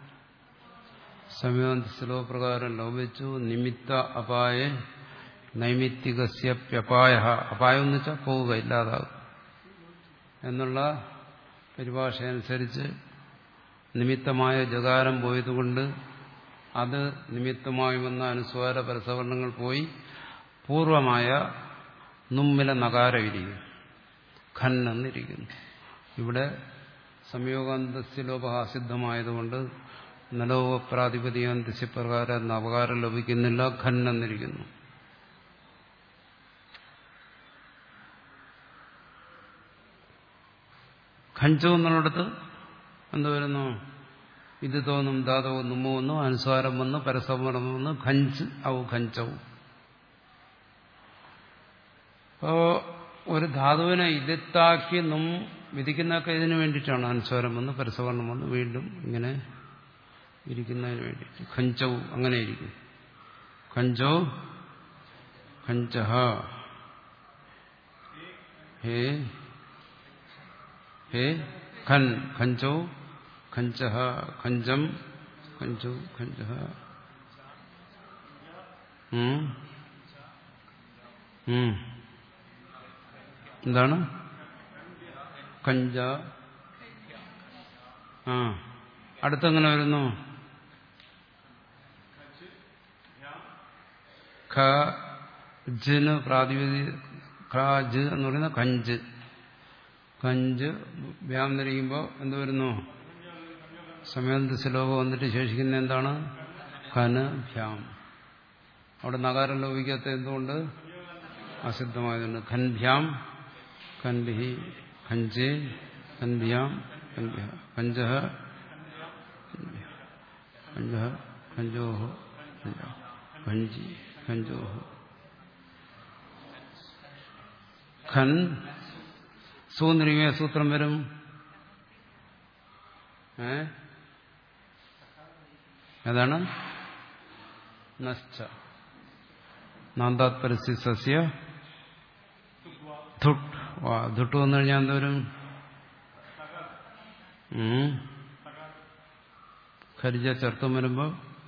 Speaker 1: സമയോന്തസ്ലോ പ്രകാരം ലോപിച്ചു നിമിത്ത അപായ നൈമിത്തികസ്യപ്യപായ അപായം എന്ന് വെച്ചാൽ പോവുക ഇല്ലാതാകും എന്നുള്ള പരിഭാഷയനുസരിച്ച് നിമിത്തമായ ജകാരം പോയതുകൊണ്ട് അത് നിമിത്തമായി വന്ന അനുസ്വാര പരസവർണങ്ങൾ പോയി പൂർവമായ നുമ്മില നകാരം ഇരിക്കും ഖൻ എന്നിരിക്കുന്നു ഇവിടെ സംയോഗാന്തസ്യലോപഹാസിദ്ധമായതുകൊണ്ട് നലോപ പ്രാതിപതികാന്തസ്യപ്രകാരം നവകാരം ലഭിക്കുന്നില്ല ഖൻ എന്നിരിക്കുന്നു ഖഞ്ചു എന്നുള്ളിടത്ത് എന്ത് വരുന്നു ഇത് തോന്നും ധാതവും നുമ്മ വന്നു അനുസ്വാരം വന്നു പരസമരം വന്നു ഖഞ്ച് ഔ ഖഞ്ചവും അപ്പോ ഒരു ധാതുവിനെ ഇതിത്താക്കി നും വിധിക്കുന്നതൊക്കെ ഇതിനു വേണ്ടിയിട്ടാണ് അനുസ്വാരം വന്ന് പരസവർണം വന്ന് വീണ്ടും ഇങ്ങനെ ഇരിക്കുന്നതിന് വേണ്ടിയിട്ട് ഖഞ്ചവും അങ്ങനെ ഇരിക്കും ഖഞ്ചോ ഖഞ്ചഹ ഹേ ഹേ ഖൻ ഖഞ്ചോ ഖഞ്ചഹ ഖഞ്ചം ഖഞ്ചോ ഖഞ്ചഹ ഉം. ഉം. എന്താണ് കഞ്ച ആ അടുത്തെങ്ങനെ വരുന്നു ഖ ജിന് പ്രാതിപതി ഖ ജ് എന്ന് പറയുന്ന കഞ്ച് കഞ്ച് വ്യാം ധരിക്കുമ്പോൾ എന്ത് വരുന്നു സമയത്ത് ശ്ലോകം വന്നിട്ട് ശേഷിക്കുന്ന എന്താണ് ഖന് ഭ്യാം അവിടെ നഗാരം ലോപിക്കാത്ത എന്തുകൊണ്ട് അസിദ്ധമായതുകൊണ്ട് ഖൻഭ്യാം കൻഭിഹി ഖഞ്ചേ കൻഭ്യാം കൻഭ്യ കഞ്ചഹ കഞ്ചഹ കഞ്ചോഹോ ഖഞ്ചി ഖഞ്ചോഹോ ഖൻ സൂന്നിരിക്കുന്ന സൂത്രം വരും ഏ ഏതാണ് നശ്ച നാന്താത് പരസ്യ സസ്യ ധുട്ട് വാ ധുട്ട് വന്നു കഴിഞ്ഞാൽ എന്തോരും ഖരിജ ചേർത്തും വരുമ്പോ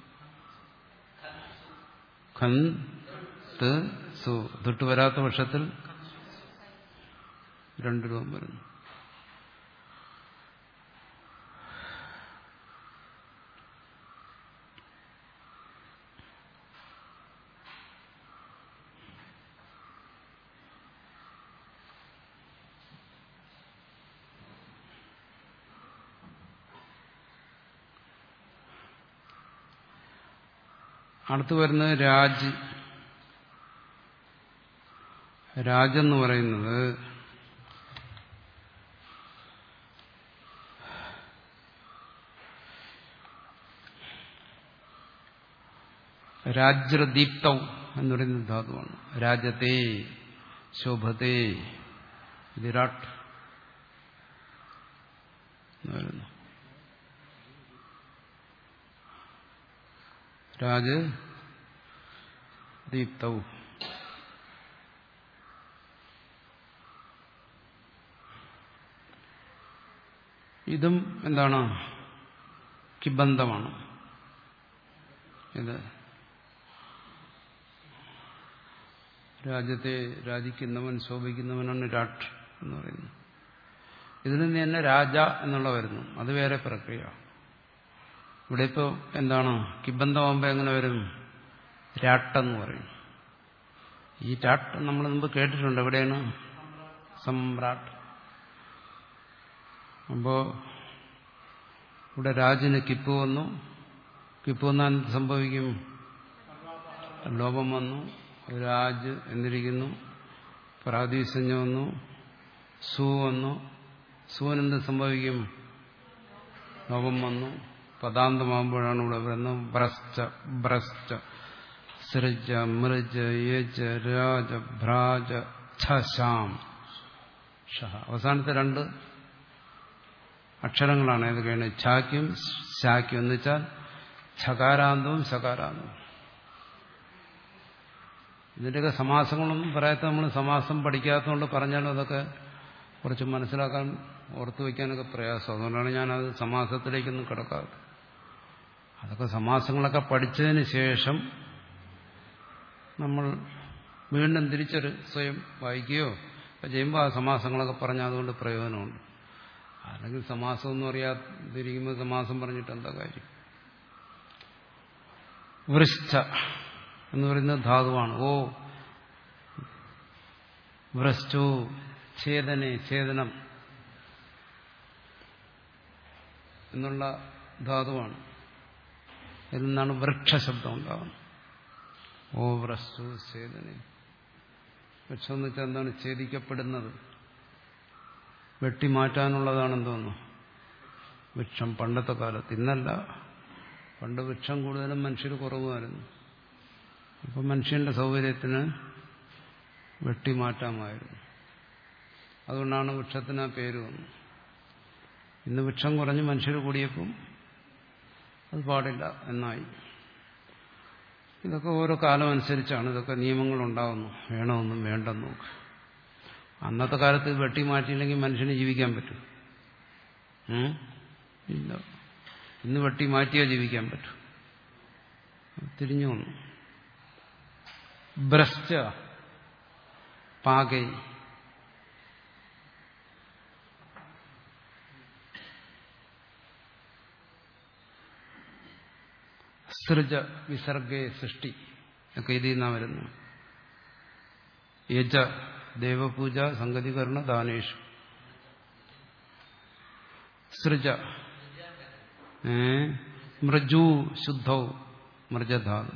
Speaker 1: ഖൻ ത് സു ധുട്ട് വരാത്ത പക്ഷത്തിൽ രണ്ട് രൂപം വരുന്നു അടുത്ത് വരുന്നത് രാജ് രാജെന്ന് പറയുന്നത് രാജ്രദീപ്തൗ എന്ന് പറയുന്ന ധാതുവാണ് രാജത്തെ ശോഭത്തെ വിരാട് എന്ന് പറയുന്നു രാജ് ദീപ്തൗ ഇതും എന്താണ് കിബന്ധമാണ് ഇത് രാജ്യത്തെ രാജിക്കുന്നവൻ ശോഭിക്കുന്നവനാണ് രാട്ട് എന്ന് പറയുന്നത് ഇതിൽ നിന്ന് തന്നെ രാജ എന്നുള്ള വരുന്നു അത് വേറെ പ്രക്രിയ ഇവിടെ ഇപ്പോൾ എന്താണ് കിബന്ധമാകുമ്പോൾ എങ്ങനെ വരും രാട്ടെന്ന് പറയും ഈ രാട്ട് നമ്മൾ മുമ്പ് കേട്ടിട്ടുണ്ട് എവിടെയാണ് സമ്രാട്ട് അപ്പോ ഇവിടെ രാജിന് കിപ്പ് വന്നു കിപ്പ് വന്നാൽ എന്ത് സംഭവിക്കും ലോപം വന്നു രാജ് എന്നിരിക്കുന്നു പ്രാദേശികം വന്നു സു വന്നു സുവിനെന്ത് സംഭവിക്കും ലോപം വന്നു പദാന്തമാകുമ്പോഴാണ് ഇവിടെ വരുന്നത് ബ്രസ്റ്റ ബ്രസ്റ്റ സൃജ മൃജ യജ രാജ ഭ്രാജ ഛാം ഷഹ അവസാനത്തെ രണ്ട് അക്ഷരങ്ങളാണ് ഏതൊക്കെയാണ് ഛാക്കും ശാക്കും എന്ന് വെച്ചാൽ ഛകാരാന്തവും ശകാരാന്തവും ഇതിൻ്റെയൊക്കെ സമാസങ്ങളൊന്നും പറയാത്ത നമ്മൾ സമാസം പഠിക്കാത്തതുകൊണ്ട് പറഞ്ഞാലും അതൊക്കെ കുറച്ച് മനസ്സിലാക്കാൻ ഓർത്തു വയ്ക്കാനൊക്കെ പ്രയാസം അതുകൊണ്ടാണ് ഞാനത് സമാസത്തിലേക്കൊന്നും കിടക്കാത്തത് അതൊക്കെ സമാസങ്ങളൊക്കെ പഠിച്ചതിന് ശേഷം നമ്മൾ വീണ്ടും തിരിച്ചൊരു സ്വയം വായിക്കുകയോ ചെയ്യുമ്പോൾ ആ സമാസങ്ങളൊക്കെ പറഞ്ഞാൽ അതുകൊണ്ട് പ്രയോജനമുണ്ട് അല്ലെങ്കിൽ സമാസം ഒന്നും അറിയാതിരിക്കുമ്പോൾ സമാസം പറഞ്ഞിട്ട് എന്താ കാര്യം വൃശ്ച എന്ന് പറയുന്നത് ധാതുവാണ് ഓ വൃഷ്ടു ഛേദനെ ഛേദനം എന്നുള്ള ധാതുവാണ് ഇതിൽ നിന്നാണ് വൃക്ഷശബ്ദം ഉണ്ടാകുന്നത് ഓ വൃഷ്ടു ഛേദനെ വൃക്ഷം എന്ന് വെച്ചാൽ എന്താണ് ഛേദിക്കപ്പെടുന്നത് വെട്ടിമാറ്റാനുള്ളതാണെന്ന് തോന്നുന്നു വൃക്ഷം പണ്ടത്തെ കാലത്ത് ഇന്നല്ല പണ്ട് വൃക്ഷം കൂടുതലും മനുഷ്യർ കുറവുമായിരുന്നു ഇപ്പം മനുഷ്യന്റെ സൗകര്യത്തിന് വെട്ടിമാറ്റാമായിരുന്നു അതുകൊണ്ടാണ് വൃക്ഷത്തിന് ആ പേര് വന്നത് ഇന്ന് വൃക്ഷം കുറഞ്ഞ് മനുഷ്യർ കൂടിയപ്പം അത് പാടില്ല എന്നായി ഇതൊക്കെ ഓരോ കാലം അനുസരിച്ചാണ് ഇതൊക്കെ നിയമങ്ങൾ ഉണ്ടാകുന്നു വേണമെന്നും വേണ്ടെന്നും ഒക്കെ അന്നത്തെ കാലത്ത് വെട്ടി മാറ്റിയില്ലെങ്കിൽ മനുഷ്യന് ജീവിക്കാൻ പറ്റും ഇല്ല ഇന്ന് വെട്ടി മാറ്റിയാൽ ജീവിക്കാൻ പറ്റും തിരിഞ്ഞു വന്നു ബ്രസ്റ്റ പാകൈ സൃജ വിസർഗേ സൃഷ്ടി ഒക്കെ ഇതിൽ നിന്നാണ് വരുന്നു യജ ദേവപൂജ സംഗതികരണ ദാനേഷു സൃജ മൃജു ശുദ്ധൗ മൃജധാതു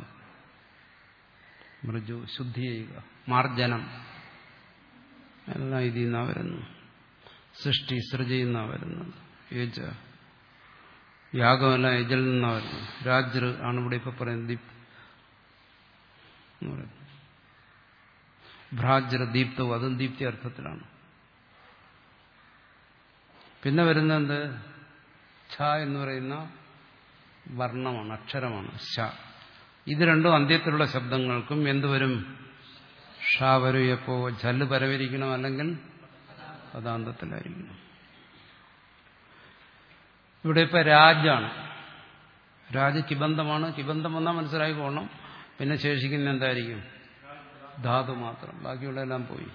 Speaker 1: മൃജു ശുദ്ധി ചെയ്യുക മാർജനം എല്ലാം ഇതിൽ നിന്നാണ് വരുന്നു സൃഷ്ടി സൃജയിൽ നിന്നാണ് വരുന്നത് യജ യാഗമല്ല യജൽ നിന്നാണ് വരുന്നത് രാജ്ര ആണ് ഇവിടെ ഇപ്പൊ പറയുന്നത് ദിപ് എന്ന് പറയുന്നത് ഭ്രാജ്ര ദീപ്തവും അതും ദീപ്തി അർത്ഥത്തിലാണ് പിന്നെ വരുന്നത് ഛ എന്ന് പറയുന്ന വർണ്ണമാണ് അക്ഷരമാണ് ശ ഇത് രണ്ടും അന്ത്യത്തിലുള്ള ശബ്ദങ്ങൾക്കും എന്തുവരും ഷ വരും എപ്പോ ജല്ല് പരവരിക്കണം അല്ലെങ്കിൽ പദാന്തത്തിലായിരിക്കണം ഇവിടെ ഇപ്പൊ രാജാണ് രാജ് കിബന്ധമാണ് കിബന്ധം വന്നാൽ മനസ്സിലായി പോകണം പിന്നെ ശേഷിക്കുന്ന എന്തായിരിക്കും ധാതു മാത്രം ബാക്കിയുള്ളതെല്ലാം പോയി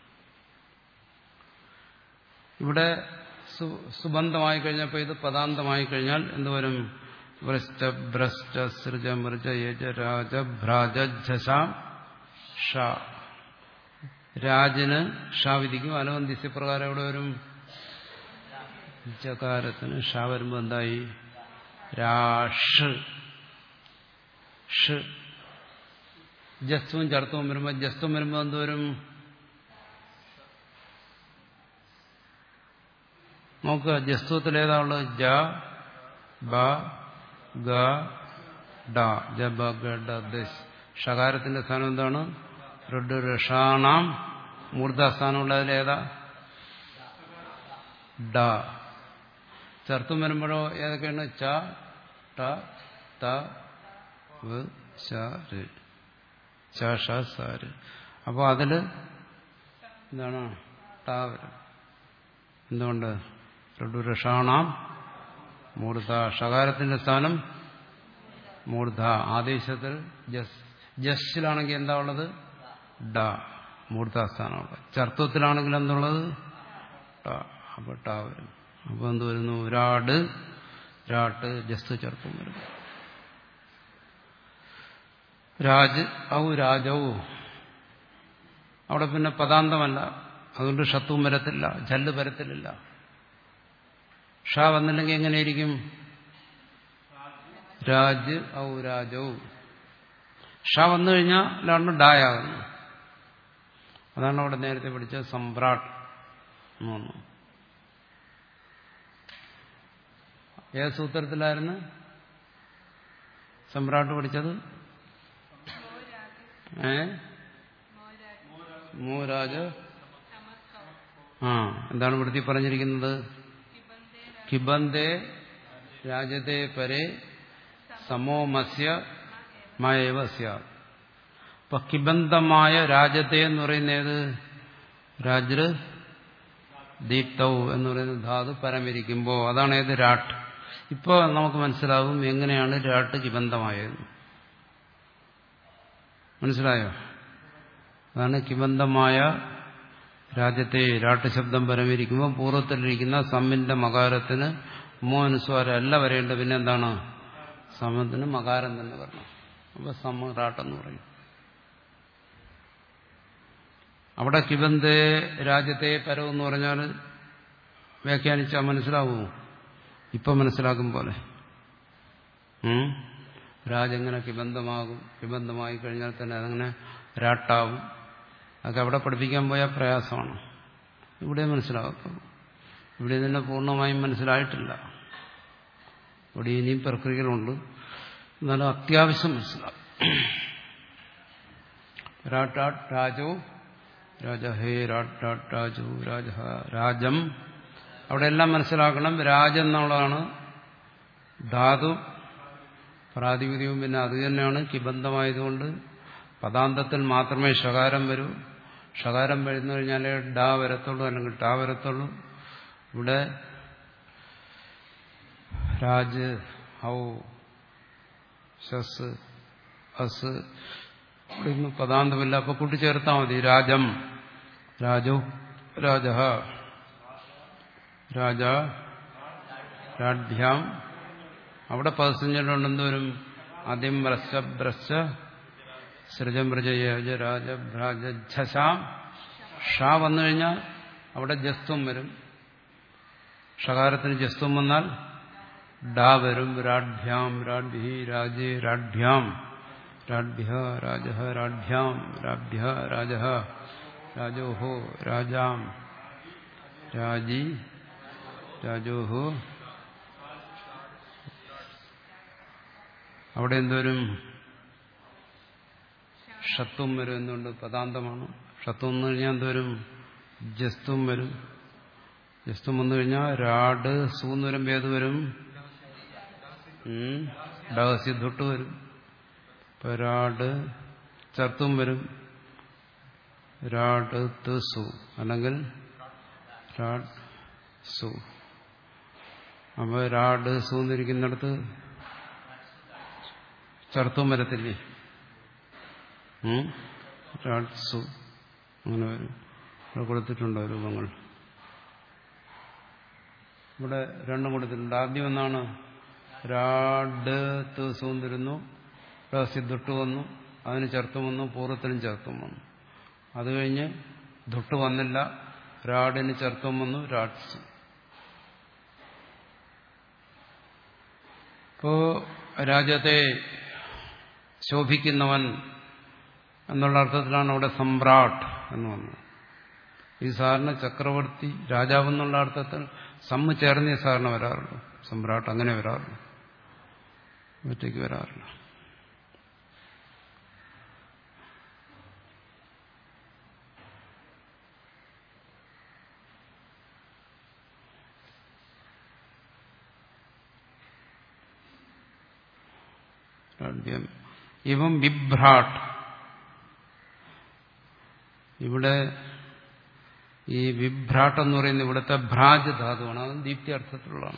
Speaker 1: ഇവിടെ സുബന്ധമായി കഴിഞ്ഞപ്പോൾ ഇത് പദാന്തമായി കഴിഞ്ഞാൽ എന്തുവരും വ്രസ്റ്റ ഭ്രഷ്ട സൃജ മൃജ യജ രാജ ഭ്രാജ ഝസാം ഷ രാജന് ഷാ വിധിക്കും അനവന്തിസ്യ പ്രകാരം എവിടെ വരും ജകാരത്തിന് ഷാ വരുമ്പോൾ എന്തായി രാഷ് ഷ് ജസ്തുവും ചർത്തവും വരുമ്പോൾ ജസ്തും വരുമ്പോൾ എന്തോരും നോക്കുക ജസ്തുവത്തിൽ ഏതാ ഉള്ളത് ജ ബ ഗ ഡ ജ ബ ഗ ഡ ദശ് ഷകാരത്തിന്റെ സ്ഥാനം എന്താണ് ഋഡ് ഋഷാണാം മൂർധാസ്ഥാനമുള്ളതിൽ ഏതാ ഡ ചർത്തും വരുമ്പോഴോ ഏതൊക്കെയാണ് ച ട ത വ് ശ ര് ച ഷ സ ര് അപ്പോൾ അതിൽ എന്താണ് ട വരും എന്തുകൊണ്ട് ഋഷാണാം മൂർധ ഷകാരത്തിന്റെ സ്ഥാനം മൂർധ ആദേശത്തിൽ ജസ് ജസ്സിലാണെങ്കിൽ എന്താ ഉള്ളത് ഡ മൂർധാസ്ഥാനമുള്ളത് ചർത്തത്തിലാണെങ്കിൽ എന്തുള്ളത് ട അപ്പോൾ ട വരും അപ്പോൾ എന്ത് വരുന്നു രാട് രാട്ട് ജസ് ചർത്തം വരും രാജ് ഔ രാജൗ അവിടെ പിന്നെ പദാന്തമല്ല അതുകൊണ്ട് ഷത്വം വരത്തില്ല ജല്ല് വരത്തില്ല ഷ വന്നില്ലെങ്കിൽ എങ്ങനെയിരിക്കും രാജ് ഔ രാജൗ ഷ വന്നു കഴിഞ്ഞാൽ ലാണ് ഡായാകുന്നു അതാണ് അവിടെ നേരത്തെ പഠിച്ച സമ്രാട്ട് എന്ന് പറഞ്ഞു ഏത് സൂത്രത്തിലായിരുന്നു സമ്രാട്ട് പഠിച്ചത് ഏ മൂരാജ് ആ എന്താണ് ഇവിടുത്തെ പറഞ്ഞിരിക്കുന്നത് കിബന്തേ രാജത്തെ പരെ സമോമസ്യ മയവ സ്യാത് അപ്പൊ കിബന്ധമായ രാജത്തെ എന്ന് പറയുന്ന ഏത് രാജ്ര് ദീപ്തവ് എന്ന് പറയുന്ന ധാതു പരമിരിക്കുമ്പോൾ അതാണ് ഏത് രാട്ട് ഇപ്പോൾ നമുക്ക് മനസ്സിലാവും എങ്ങനെയാണ് രാട്ട് കിബന്ധമായത് മനസ്സിലായോ അതാണ് കിബന്ധമായ രാജ്യത്തെ രാട്ട് ശബ്ദം പരമിരിക്കുമ്പോൾ പൂർവ്വത്തിലിരിക്കുന്ന സമ്മിന്റെ മകാരത്തിന് മോ അനുസ്വാരം അല്ല വരേണ്ട പിന്നെ എന്താണ് സമത്തിന് മകാരം തന്നെ വരണം അപ്പൊ സമ്മറാട്ടെന്ന് പറയും അവിടെ കിബന്ധേ രാജ്യത്തെ പരം എന്ന് പറഞ്ഞാൽ വ്യാഖ്യാനിച്ചാൽ മനസ്സിലാവുമോ ഇപ്പൊ മനസ്സിലാക്കും പോലെ രാജെങ്ങനെ കിബന്ധമാകും കിബന്ധമായി കഴിഞ്ഞാൽ തന്നെ അതങ്ങനെ രാട്ടാവും അതൊക്കെ അവിടെ പഠിപ്പിക്കാൻ പോയാൽ പ്രയാസമാണ് ഇവിടെ മനസ്സിലാകത്തുള്ളൂ ഇവിടെ തന്നെ പൂർണ്ണമായും മനസ്സിലായിട്ടില്ല ഇവിടെ ഇനിയും പ്രക്രിയകളുണ്ട് എന്നാലും അത്യാവശ്യം മനസ്സിലാകും രാട്ടാട്ട് രാജോ രാജ ഹേ രാട്ടാട്ട് രാജു രാജ രാജം അവിടെ എല്ലാം മനസ്സിലാക്കണം രാജെന്നുള്ളതാണ് ധാതു പ്രാതിപതികവും പിന്നെ അത് തന്നെയാണ് കിബന്ധമായതുകൊണ്ട് പദാന്തത്തിൽ മാത്രമേ ഷകാരം വരൂ ഷകാരം വരുന്നു കഴിഞ്ഞാലേ ഡാ വരത്തുള്ളൂ അല്ലെങ്കിൽ ടാ വരത്തുള്ളൂ ഇവിടെ രാജ് ഹൗ ശസ് അസ് ഇന്ന് പദാന്തമില്ല അപ്പൊ കൂട്ടിച്ചേർത്താൽ മതി രാജം രാജു രാജ രാജ രാഢ്യാം അവിടെ പദസഞ്ജനുണ്ട് എന്തോരും ആദ്യം ബ്രശ ബ്രശ സൃജം പ്രജയജ രാജ ഭ്രാജ ഝസാം ഷാ വന്നു കഴിഞ്ഞാൽ അവിടെ ജസ്ത്വം വരും ഷകാരത്തിന് ജസ്ത്വം വന്നാൽ ഡാ വരും രാഢ്യാം രാഢ്ഭി രാജേ രാഢ്യാം രാഢ്ഭ്യ രാജ രാഢ്യാം രാഭ്യ രാജ രാജോഹോ രാജാം രാജി രാജോഹോ അവിടെ എന്തോരും ഷത്വം വരും എന്നുണ്ട് പദാന്തമാണ് ഷത്വം വന്നു കഴിഞ്ഞാൽ എന്തോരും ജസ്തും വരും ജസ്തും വന്നു കഴിഞ്ഞാൽ രാഡ് സൂന്ന് വരുമ്പോൾ ഏത് വരും ഡഹസ്യധുട്ട് വരും ഇപ്പൊ രാഡ് ചർത്തും വരും രാഡ് ത് സു അല്ലെങ്കിൽ രാഡ് സു അപ്പൊ രാഡ് സു എന്നിരിക്കുന്നിടത്ത് ചർത്തും വരത്തില്ലേ ഉം? രാഡ് സു അങ്ങനെ വരും ഇവിടെ കൊടുത്തിട്ടുണ്ടോ രൂപങ്ങൾ ഇവിടെ രണ്ടും കൊടുത്തിട്ടുണ്ട് ആദ്യം ഒന്നാണ് രാഡ് ത് സൂം തരുന്നു സിദ്ധുട്ട് വന്നു അതിന് ചേർത്തും വന്നു പൂർവ്വത്തിനും ചേർത്തും വന്നു അത് കഴിഞ്ഞ് ധുട്ട് വന്നില്ല രാഡിന് ചേർത്തും വന്നു രാട്സ് ഇപ്പോ രാജ്യത്തെ ശോഭിക്കുന്നവൻ എന്നുള്ള അർത്ഥത്തിലാണ് അവിടെ സമ്രാട്ട് എന്ന് വന്നത് ഈ സാറിന് ചക്രവർത്തി രാജാവ് എന്നുള്ള അർത്ഥത്തിൽ സമ്മ് ചേർന്നേ സാറിന് വരാറുള്ളൂ സമ്രാട്ട് അങ്ങനെ വരാറുള്ളൂ ഒറ്റയ്ക്ക് വരാറില്ല രാജ്യം ഇവം ബിഭ്രാട്ട് ഇവിടെ ഈ വിഭ്രാട്ട് എന്ന് പറയുന്ന ഇവിടുത്തെ ഭ്രാജ് ധാതുവാണ് അത് ദീപ്തി അർത്ഥത്തിലുള്ളതാണ്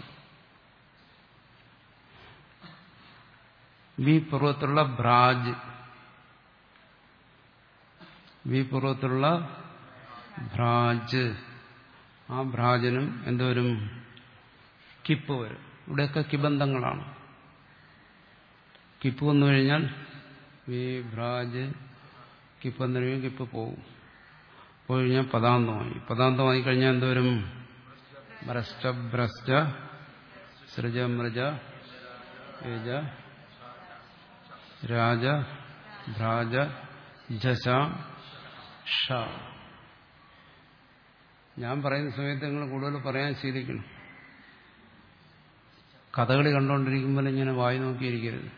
Speaker 1: വി പൂർവ്വത്തിലുള്ള ഭ്രാജ് വി പൂർവ്വത്തിലുള്ള ഭ്രാജ് ആ ഭ്രാജനും എന്തോരും കിപ്പ് വരും ഇവിടെയൊക്കെ കിബന്ധങ്ങളാണ് കിപ്പ് വന്നു കഴിഞ്ഞാൽ വി ഭ്രാജ് കിപ്പ് വന്നു കഴിഞ്ഞാൽ കിപ്പ് പോകും പോയി കഴിഞ്ഞാൽ പദാന്തമായി പദാന്തമായി കഴിഞ്ഞാൽ എന്തോരും ഭ്രഷ്ട ഭ്രഷ്ട സൃജ മൃജ യജ രാജ ഭ്രാജ ജശ ഷ ഞാൻ പറയുന്ന സമയത്ത് നിങ്ങൾ കൂടുതൽ പറയാൻ ശീലിക്കണം കഥകളി കണ്ടുകൊണ്ടിരിക്കുമ്പോൾ ഇങ്ങനെ വായി നോക്കിയിരിക്കരുത്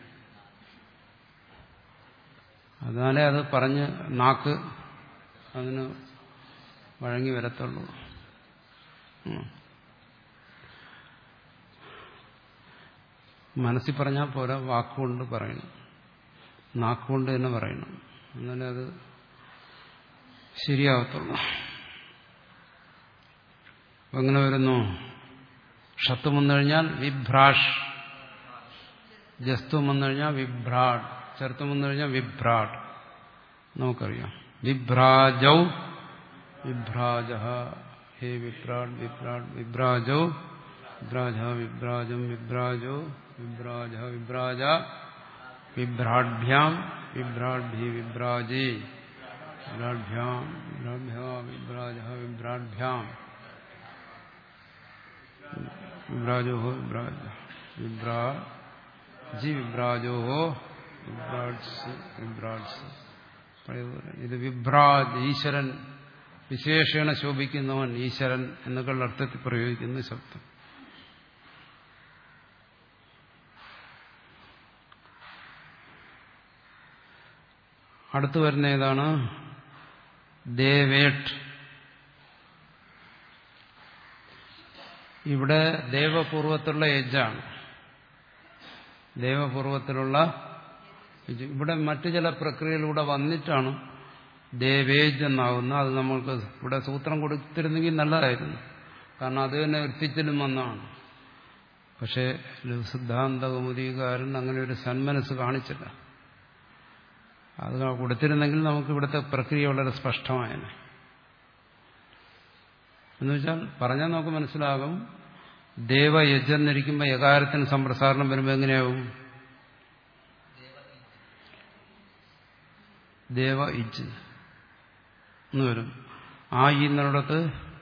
Speaker 1: എന്നാലേ അത് പറഞ്ഞ് നാക്ക് അതിന് വഴങ്ങി വരത്തുള്ളൂ ഉം. മനസ്സിൽ പറഞ്ഞാൽ പോരാ വാക്കുകൊണ്ട് പറയണം നാക്കുകൊണ്ട് തന്നെ പറയണം എന്നാലേ അത് ശരിയാവത്തുള്ളൂ അപ്പൊ എങ്ങനെ വരുന്നു ഷത്വം വന്നു കഴിഞ്ഞാൽ വിഭ്രാഷ് ജസ്ത്വം വന്നു കഴിഞ്ഞാൽ വിഭ്രാട് ചെറുത്തം വന്നു കഴിഞ്ഞാൽ വിഭ്രാട് നമുക്കറിയാം വിഭ്രാജൗ വിഭ്രാജ ഹേ വിഭ്രാട് വിഭ്രാട് വിഭ്രാജൗ വിഭ്രാജ വിഭ്രാജം വിഭ്രാജോ വിഭ്രാജ വിഭ്രാജ വിഭ്രാഢ്യാം വിഭ്രാഢ്യ വിഭ്രാജേ വിഭ്രാഢ്യാം വിഭ്രാഭ്യ വിഭ്രാജ വിഭ്രാഢ്യാം വിഭ്രാജോ വിഭ്രാജ വിഭ്രാ ജി വിഭ്രാജോ വിഭ്രാട്സ് വിഭ്രാട്സ് പഴയതുപോലെ ഇത് വിഭ്രാജ് ഈശ്വരൻ വിശേഷണ ശോഭിക്കുന്നവൻ ഈശ്വരൻ എന്നൊക്കെയുള്ള അർത്ഥത്തിൽ പ്രയോഗിക്കുന്ന ശബ്ദം അടുത്തു വരുന്ന ഏതാണ് ദേവേട്ട് ഇവിടെ ദേവപൂർവത്തിലുള്ള യജാണ് ദേവപൂർവത്തിലുള്ള യജ്. ഇവിടെ മറ്റു ചില പ്രക്രിയയിലൂടെ വന്നിട്ടാണ് ദേവേജ് എന്നാകുന്നത് അത് നമ്മൾക്ക് ഇവിടെ സൂത്രം കൊടുത്തിരുന്നെങ്കിൽ നല്ലതായിരുന്നു കാരണം അത് തന്നെ എത്തിച്ചിലും വന്നതാണ് പക്ഷേ സിദ്ധാന്ത കൗമുദികാരൻ അങ്ങനെ ഒരു സന്മനസ് കാണിച്ചില്ല അത് കൊടുത്തിരുന്നെങ്കിൽ നമുക്ക് ഇവിടുത്തെ പ്രക്രിയ വളരെ സ്പഷ്ടമായേനെ എന്നുവെച്ചാൽ പറഞ്ഞാൽ നമുക്ക് മനസ്സിലാകും ദേവയജ് എന്നിരിക്കുമ്പോൾ യകാരത്തിന് സംപ്രസാരണം വരുമ്പോൾ എങ്ങനെയാവും ദേവ ഇജ് എന്ന് വരും ആ ഈ എന്നിടത്ത്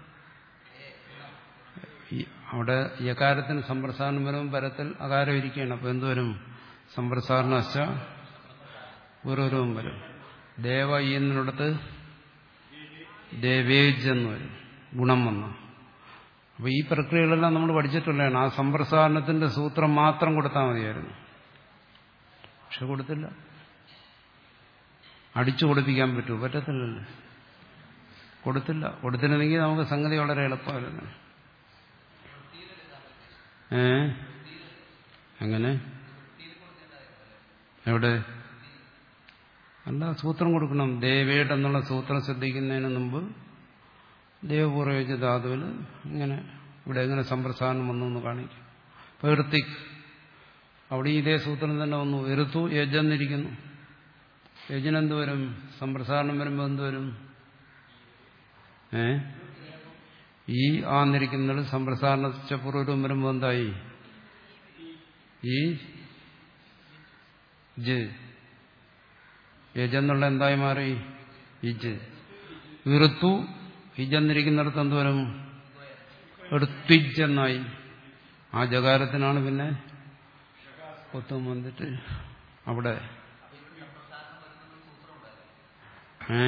Speaker 1: ഈ- അവിടെ യകാരത്തിന് സംപ്രസാരണം വരുമ്പോൾ പരത്തിൽ അകാരം ഇരിക്കുകയാണ് അപ്പോൾ എന്തുവരും സംപ്രസാരണ അശ പൂർവരവും വരും ദേവ ഈ എന്നിടത്ത് ദേവേജ് എന്ന് വരും ഗുണം വന്നു അപ്പോൾ ഈ പ്രക്രിയകളെല്ലാം നമ്മൾ പഠിച്ചിട്ടുള്ളതാണ് ആ സംപ്രസാരണത്തിന്റെ സൂത്രം മാത്രം കൊടുത്താൽ മതിയായിരുന്നു പക്ഷെ കൊടുത്തില്ല അടിച്ചു കൊടുപ്പിക്കാൻ പറ്റുമോ പറ്റത്തില്ലല്ലോ കൊടുത്തില്ല കൊടുത്തിരുന്നെങ്കിൽ നമുക്ക് സംഗതി വളരെ എളുപ്പമായിരുന്നു ഏ എങ്ങനെ എവിടെ അല്ല സൂത്രം കൊടുക്കണം ദേവേട്ട് എന്നുള്ള സൂത്രം ശ്രദ്ധിക്കുന്നതിന് മുമ്പ് ദേവപൂർവജ ധാതുവിൽ ഇങ്ങനെ ഇവിടെ എങ്ങനെ സമ്പ്രസാരണം വന്നു എന്ന് കാണിക്കും ഇപ്പൊ ഋത്തിക് അവിടെ ഇതേ സൂത്രം തന്നെ വന്നു എറുത്തു യജെന്നിരിക്കുന്നു യജനെന്ത് വരും സമ്പ്രസാരണം വരുമ്പോൾ എന്ത് വരും ഏ ഈ ആന്നിരിക്കുന്നത് സമ്പ്രസാരണ പൂർവ്വം വരുമ്പോൾ എന്തായി ഈ ജ് യജെന്നുള്ള എന്തായി മാറി ഇജ് ഇറുത്തു ഇജെന്നിരിക്കുന്നിടത്ത് എന്ത് വരും എടുത്തിജ് എന്നായി ആ ജകാരത്തിനാണ് പിന്നെ കൊത്തും വന്നിട്ട് അവിടെ ഏ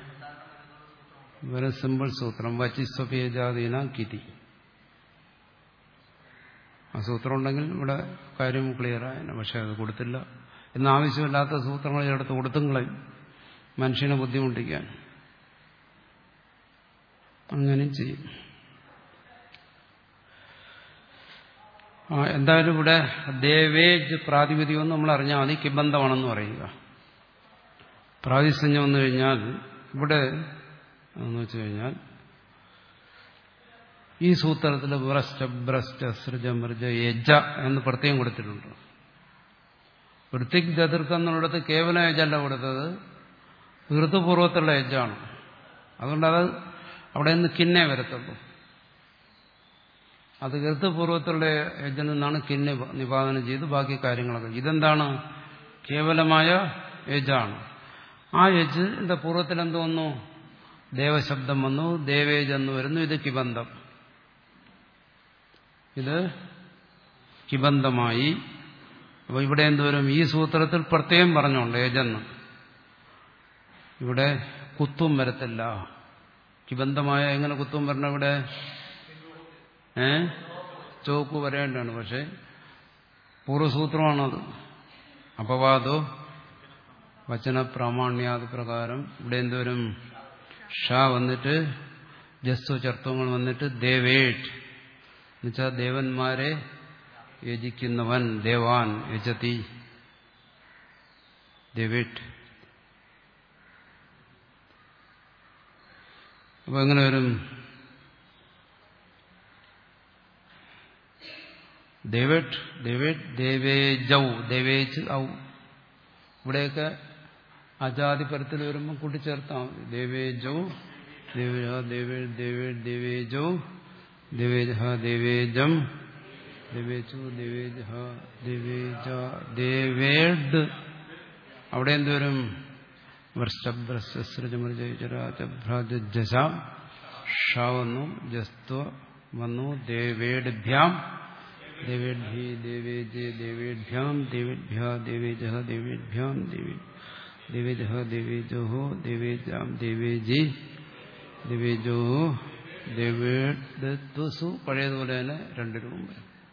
Speaker 1: വെറും സിമ്പിൾ സൂത്രം വച്ചിസ്വപേജാതീന കിതി ആ സൂത്രം ഉണ്ടെങ്കിൽ ഇവിടെ കാര്യം ക്ലിയർ ആയന പക്ഷെ അത് കൊടുത്തില്ല ഇന്ന് ആവശ്യമില്ലാത്ത സൂത്രങ്ങൾ ചേർത്ത് കൊടുത്തും കളയും മനുഷ്യനെ ബുദ്ധിമുട്ടിക്കാൻ അങ്ങനെയും ചെയ്യും ആ, എന്തായാലും ഇവിടെ ദേവേജ് പ്രാതിപതികം നമ്മൾ അറിഞ്ഞാൽ മതി കിബന്ധമാണെന്ന് പറയുക പ്രാതിസഞ്ജം വന്നു കഴിഞ്ഞാൽ ഇവിടെ എന്ന് വെച്ച് കഴിഞ്ഞാൽ ഈ സൂത്രത്തിൽ വ്രസ്റ്റ ബ്രസ്റ്റ സൃജ മൃജ യജ എന്ന് പ്രത്യേകം കൊടുത്തിട്ടുണ്ട് വൃത്തിക് ചതുർക്കം എന്നുള്ളിടത്ത് കേവല യജല്ല കൊടുത്തത് ഋതുപൂർവ്വത്തുള്ള യജാണ് അതുകൊണ്ട് അത് അവിടെ നിന്ന് കിന്നെ വരത്തുള്ളൂ അത് ഋതുപൂർവ്വത്തുള്ള യജ്ഞം നിന്നാണ് കിന്നെ നിപാതനം ചെയ്ത് ബാക്കി കാര്യങ്ങളൊക്കെ ഇതെന്താണ് കേവലമായ യജാണ് ആ യജിന്റെ പൂർവ്വത്തിൽ എന്ത് വന്നു ദേവശബ്ദം വന്നു ദേവേജ് എന്ന് വരുന്നു ഇത് കിബന്ധം ഇത് കിബന്ധമായി അപ്പൊ ഇവിടെ എന്തുവരും ഈ സൂത്രത്തിൽ പ്രത്യേകം പറഞ്ഞുണ്ട് യജെന്ന് ഇവിടെ കുത്തും വരത്തില്ല കിബന്ധമായ എങ്ങനെ കുത്തും വരണം ഇവിടെ ഏ ചോക്ക് വരേണ്ടതാണ് പക്ഷെ പൂർവ്വസൂത്രമാണത് അപവാദോ വചന പ്രാമാണ്യാത് പ്രകാരം ഇവിടെ എന്തോരും ഷ വന്നിട്ട് ജസ്തു ചർത്തങ്ങൾ വന്നിട്ട് ദേവേട്ട് എന്നുവെച്ചാൽ ദേവന്മാരെ യജിക്കുന്നവൻ ദേവാൻ യജതി ദേവേട്ട് അപ്പൊ എങ്ങനെ വരും ദേവേട്ട് ദേവേട്ട് ദേവേജൗ ദേവേജ് ഔ ഇവിടെയൊക്കെ അജാതിപരത്തിൽ വരുമ്പോൾ കൂട്ടിച്ചേർത്താൽ മതി ദേവേജൗ ദേവേജ ദേവേ ദേവേ ദേവേജൗ ദേവേജ ദേവേജം ദേവേജു ദേവേജ ദേവേജ ദേവേഡ് അവിടെ എന്തുവരും വൃഷ്ടഭ്രസ്സൃജമൃജരാജഭ്രാജ ഷ വന്നു ജസ്ത്വ വന്നു ദേവേഡ്ഭ്യാം ദേവേഡ്ഭി ദേവേജ് ദേവേഡ്ഭ്യാം ദേവേഡ്ഭ്യ ദേവേജ ദേവേഡ്ഭ്യാം ദേവേ ദേവേജ ദേവേജോ ദേവേജാം ദേവേജി ദേവേജോ ദേവേഡ്സു പഴയതുപോലെ തന്നെ രണ്ട് രൂപം വരും